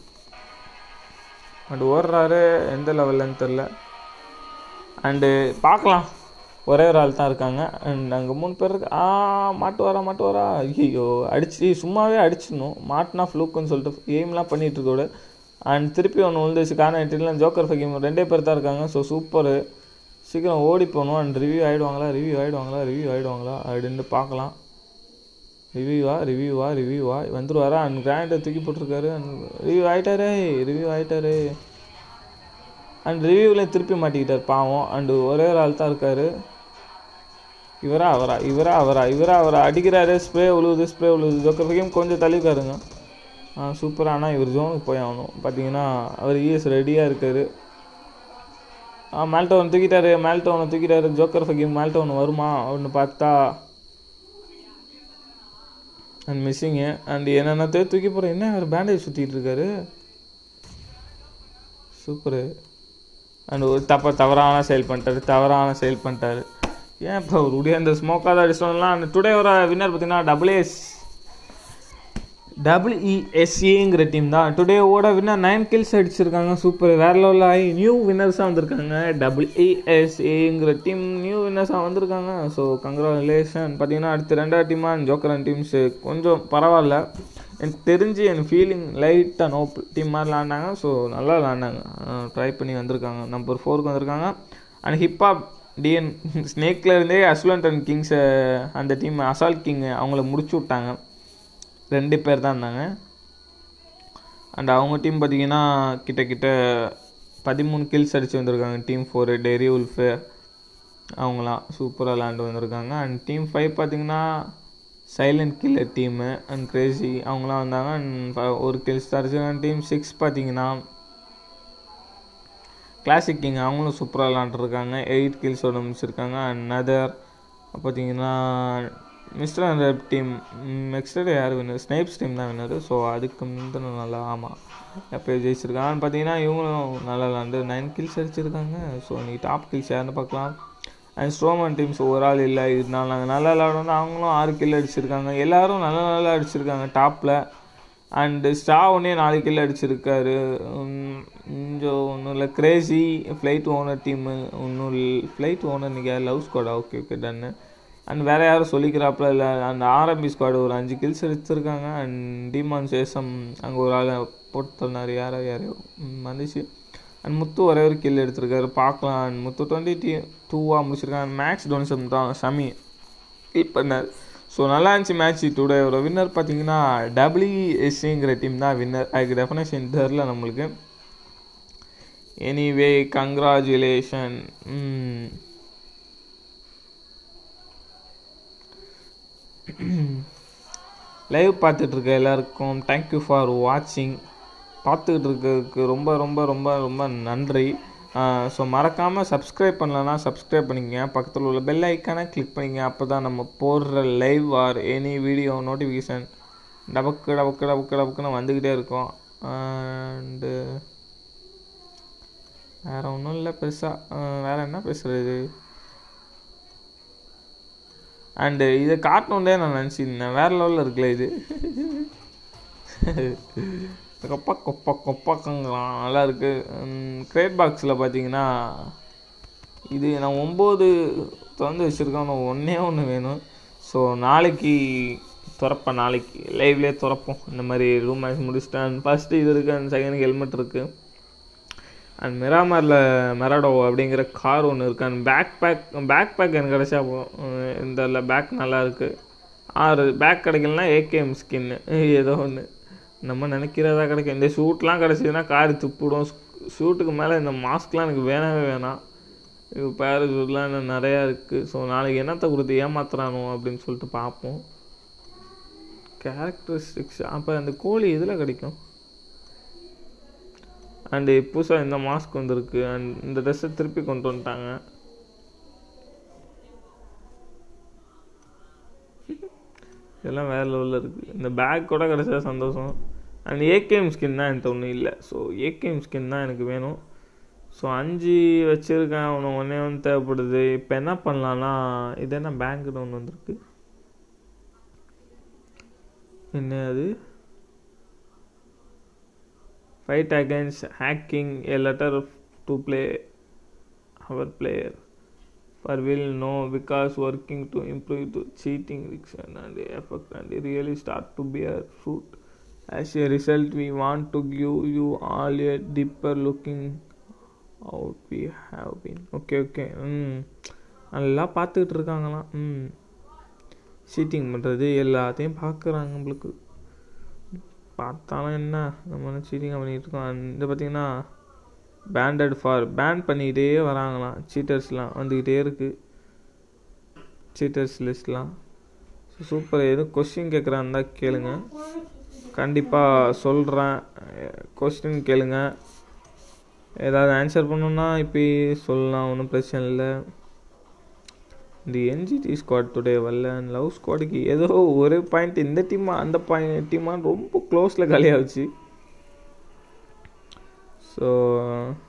அண்ட் ஓடுறாரு எந்த லெவல்லன்னு தெரில அண்டு பார்க்கலாம் ஒரே ஒரு ஆள் தான் இருக்காங்க அண்ட் அங்கே மூணு பேர் இருக்கு ஆ மாட்டு வரா மாட்டு வரா ஐயோ அடிச்சு சும்மாவே அடிச்சிடணும் மாட்டினா ஃப்ளூக்குன்னு சொல்லிட்டு எய்ம்லாம் பண்ணிட்டு இருக்கோட அண்ட் திருப்பி ஒன்று விழுந்துச்சு காரணம் ஜோக்கர் ஃபகீம் ரெண்டே பேர் தான் இருக்காங்க ஸோ சூப்பரு சீக்கிரம் ஓடி போகணும் அண்ட் ரிவ்யூ ஆகிடுவாங்களா ரிவ்யூ ஆகிடுவாங்களா ரிவ்யூ ஆகிடுவாங்களா அப்படின்னு பார்க்கலாம் ரிவ்யூவா ரிவ்யூவா ரிவ்யூவா வந்துருவாரா அண்ட் கிராண்டை தூக்கி போட்டிருக்காரு அண்ட் ரிவ்யூ ஆகிட்டாரே ரிவ்யூ ஆகிட்டாரு அண்ட் ரிவ்யூவில் திருப்பி மாட்டிக்கிட்டார் பாவம் அண்டு ஒரே ஒரு ஆள் தான் இருக்கார் இவரா அவரா இவரா அவரா இவரா அவரா அடிக்கிறாரு ஸ்ப்ரே உழுவுது ஸ்ப்ரே உழுவுது ஜோக்கர் ஃபகீம் கொஞ்சம் தள்ளிக்காருங்க ஆ சூப்பராக ஆனால் இவர் ஜோனுக்கு போய் ஆகணும் பார்த்தீங்கன்னா அவர் இஎஸ் ரெடியாக இருக்கார் ஆ மேல்டவுன் தூக்கிட்டாரு மேல்டவுனை தூக்கிட்டாரு ஜோக்கர் ஃபகீம் மேல்டவுன் வருமா அப்படின்னு பார்த்தா அண்ட் மிஸ்ஸிங்கு அண்ட் என்னென்னத்தையோ தூக்கி போகிற என்ன அவர் பேண்டேஜ் சுற்றிட்டு இருக்காரு சூப்பரு அண்ட் ஒரு தப்ப தவறான செயல் பண்ணிட்டாரு தவறான செயல் பண்ணிட்டாரு ஏன் இப்போ ஒரு உடைய அந்த ஸ்மோக்காக தான் அடிச்சோம்லாம் அந்த டுடே வர வின்னர் பார்த்தீங்கன்னா டபுள்ஏஎஸ் டபிள்இஎஸ்ஏங்கிற டீம் தான் டுடேவோட வின்னர் நைன் கில்ஸ் அடிச்சிருக்காங்க சூப்பர் வேற லெவலில் ஆகி நியூ வின்னர்ஸாக வந்திருக்காங்க டபிள்இஎஸ்ஏங்கிற டீம் நியூ வின்னர்ஸாக வந்திருக்காங்க ஸோ கங்க்ராச்சுலேஷன் பார்த்தீங்கன்னா அடுத்து ரெண்டாவது டீமாக ஜோக்கரன் டீம்ஸு கொஞ்சம் பரவாயில்ல எனக்கு தெரிஞ்சு என் ஃபீலிங் லைட்டாக நோ டீம் மாதிரி விளாண்டாங்க ஸோ நல்லா விளாண்டாங்க ட்ரை பண்ணி வந்திருக்காங்க நம்பர் ஃபோருக்கு வந்திருக்காங்க அண்ட் ஹிப்ஹாப் டிஎன் ஸ்னேக்கில் இருந்தே அஸ்வலண்ட் அண்ட் கிங்ஸை அந்த டீம் அசால்ட் கிங் அவங்கள முடிச்சு விட்டாங்க ரெண்டு பேர் தான் இருந்தாங்க அண்ட் அவங்க டீம் பார்த்தீங்கன்னா கிட்டக்கிட்ட பதிமூணு கில்ஸ் அடித்து வந்திருக்காங்க டீம் ஃபோரு டெரி உல்ஃபு அவங்களாம் சூப்பராக விளாண்டு வந்திருக்காங்க அண்ட் டீம் ஃபைவ் பார்த்தீங்கன்னா silent killer team and crazy அவங்களாம் வந்தாங்க அண்ட் ஒரு கில்ஸ் தான் அடிச்சிருக்காங்க டீம் சிக்ஸ் பார்த்தீங்கன்னா கிளாசிக் கிங் அவங்களும் சூப்பராக விளாண்டுருக்காங்க எயிட் கில்ஸோட முடிச்சிருக்காங்க அண்ட் நதர் பார்த்தீங்கன்னா மிஸ்டர் அந்த டீம் நெக்ஸ்ட் யார் வின்னர் ஸ்னைப்ஸ் டீம் தான் வின்னர் ஸோ அதுக்கு முந்தின நல்லா ஆமாம் எப்போ ஜெயிச்சிருக்காங்க பார்த்தீங்கன்னா இவங்களும் நல்லா விளாண்டு நைன் கில்ஸ் அடிச்சிருக்காங்க ஸோ நீ டாப் கில்ஸ் யாருன்னு பார்க்கலாம் அண்ட் ஸ்ட்ரோமன் டீம்ஸ் ஒரு ஆள் இல்லை இருந்தாலும் நாங்கள் நல்லா விளாடணும் அவங்களும் ஆறு கில் அடிச்சிருக்காங்க எல்லாரும் நல்லா நல்லா அடிச்சிருக்காங்க டாப்பில் அண்டு ஸ்டா ஒன்னே நாலு கில் அடிச்சிருக்காரு கொஞ்சம் ஒன்றும் இல்லை கிரேசி ஃப்ளைட் ஓனர் டீமு ஒன்றும் ஃப்ளைட் ஓனர் நீங்கள் லவ் ஸ்குவாடா ஓகே ஓகே டன்னு அண்ட் வேறு யாரும் சொல்லிக்கிறாப்புல இல்லை அந்த ஆர்எம்பி ஸ்குவாடு ஒரு அஞ்சு கில்ஸ் எடுத்திருக்காங்க அண்ட் டிமான் சேசம் அங்கே ஒரு ஆளை போட்டு தந்தார் யாரோ யாரையோ ம், வந்துச்சு அண்ட் முத்து ஒரே ஒரு கில் எடுத்திருக்காரு பார்க்கலாம் அண்ட் முத்து டுவெண்ட்டி டி டூவாக முடிச்சிருக்காங்க மேக்ஸ் டொனிசம் தான் சமி ஹெல்ப் பண்ணார் ஸோ நல்லா இருந்துச்சு மேட்ச் டுடே ஒரு வின்னர் பார்த்தீங்கன்னா டபிள்யூஎஸ்சிங்கிற டீம் தான் வின்னர் அதுக்கு டெஃபினேஷன் தெரில நம்மளுக்கு எனிவே கங்க்ராச்சுலேஷன் லைவ் பார்த்துட்டு இருக்க எல்லாருக்கும் தேங்க்யூ ஃபார் வாட்சிங் பார்த்துக்கிட்டு இருக்கிறதுக்கு ரொம்ப ரொம்ப ரொம்ப ரொம்ப நன்றி ஸோ மறக்காமல் சப்ஸ்கிரைப் பண்ணலன்னா சப்ஸ்கிரைப் பண்ணிக்கங்க பக்கத்தில் உள்ள பெல் ஐக்கானை கிளிக் பண்ணிங்க அப்போ தான் நம்ம போடுற live or any video notification டபக்கு டபக்கு டபக்கு டபக்குன்னு வந்துக்கிட்டே இருக்கும் அண்டு வேறு ஒன்றும் இல்லை பெருசாக வேறு என்ன பேசுகிறது அண்டு இதை காட்டணுன்னே நான் நினச்சிருந்தேன் வேறு லெவலில் இருக்குல்ல இது கொப்பா கொப்பா கொப்பாக்கங்களாம் நல்லா இருக்குது கிரேட் பாக்ஸில் பார்த்தீங்கன்னா இது நான் ஒம்பது திறந்து வச்சுருக்கேன் ஆனால் ஒன்றே ஒன்று வேணும் ஸோ நாளைக்கு திறப்பேன் நாளைக்கு லைவ்லேயே திறப்போம் இந்த மாதிரி ரூம் மேட்ச் முடிச்சிட்டேன் ஃபஸ்ட்டு இது இருக்குது அண்ட் செகண்ட் ஹெல்மெட் இருக்குது அண்ட் மிராமரில் மெராடோ அப்படிங்கிற கார் ஒன்று இருக்குது and bag bag bag bag எனக்கு கிடச்சா போதும் இந்த பேக் நல்லா இருக்குது ஆறு பேக் கிடைக்கலனா ஏகேஎம் ஸ்கின்னு ஏதோ ஒன்று நம்ம நினைக்கிறதா கிடைக்கும் இந்த ஷூட்லாம் கிடச்சிதுன்னா கார் துப்பிடும் ஷூட்டுக்கு மேலே இந்த மாஸ்க்லாம் எனக்கு வேணவே வேணாம் இது பேரஷூட்லாம் இன்னும் நிறையா இருக்குது ஸோ நாளைக்கு என்னத்தை கொடுத்து ஏமாத்துறானோ அப்படின்னு சொல்லிட்டு பார்ப்போம் கேரக்டரிஸ்டிக்ஸ் அப்போ அந்த கோழி எதில் கிடைக்கும் அண்டு புதுசாக இந்த மாஸ்க் வந்திருக்கு அண்ட் இந்த ட்ரெஸ்ஸை திருப்பி கொண்டு வந்துட்டாங்க இதெல்லாம் வேறு லெவலில் இருக்குது இந்த பேக் கூட கிடச்சா சந்தோஷம் அண்ட் ஏகேஎம் ஸ்கின் தான் என்கிட்ட ஒன்றும் இல்லை ஸோ ஏகேஎம் ஸ்கின் தான் எனக்கு வேணும் ஸோ அஞ்சு வச்சுருக்கேன் ஒன்று ஒன்றே ஒன்று தேவைப்படுது இப்போ என்ன பண்ணலான்னா இது என்ன பேங்க்னு ஒன்று வந்திருக்கு என்ன அது fight against hacking a letter to play our player for will know because working to improve the cheating reaction and the effect and they really start to bear fruit as a result we want to give you all a deeper looking out we have been okay okay ம் நல்லா பார்த்துக்கிட்டு இருக்காங்களாம் ம் சீட்டிங் பண்ணுறது எல்லாத்தையும் பார்க்குறாங்க நம்மளுக்கு பார்த்தாலும் என்ன நம்ம என்ன சீட்டிங்காக பண்ணிகிட்டு இருக்கோம் இந்த பார்த்தீங்கன்னா பேண்டட் ஃபார் பேன் பண்ணிக்கிட்டே வராங்களாம் சீட்டர்ஸ்லாம் வந்துக்கிட்டே இருக்குது சீட்டர்ஸ் லிஸ்ட்லாம் சூப்பர் எதுவும் கொஸ்டின் கேட்குறாருந்தா கேளுங்க கண்டிப்பாக சொல்கிறேன் கொஸ்டின் கேளுங்க ஏதாவது ஆன்சர் பண்ணணுன்னா இப்போ சொல்லலாம் ஒன்றும் பிரச்சனை இல்லை இந்த என்ஜிடி ஸ்குவாட் டுடே வரல அண்ட் லவ் ஸ்குவாடுக்கு ஏதோ ஒரு பாயிண்ட் இந்த டீமா அந்த பாயிண்ட் டீமா ரொம்ப க்ளோஸில் காலியாகிச்சு ஸோ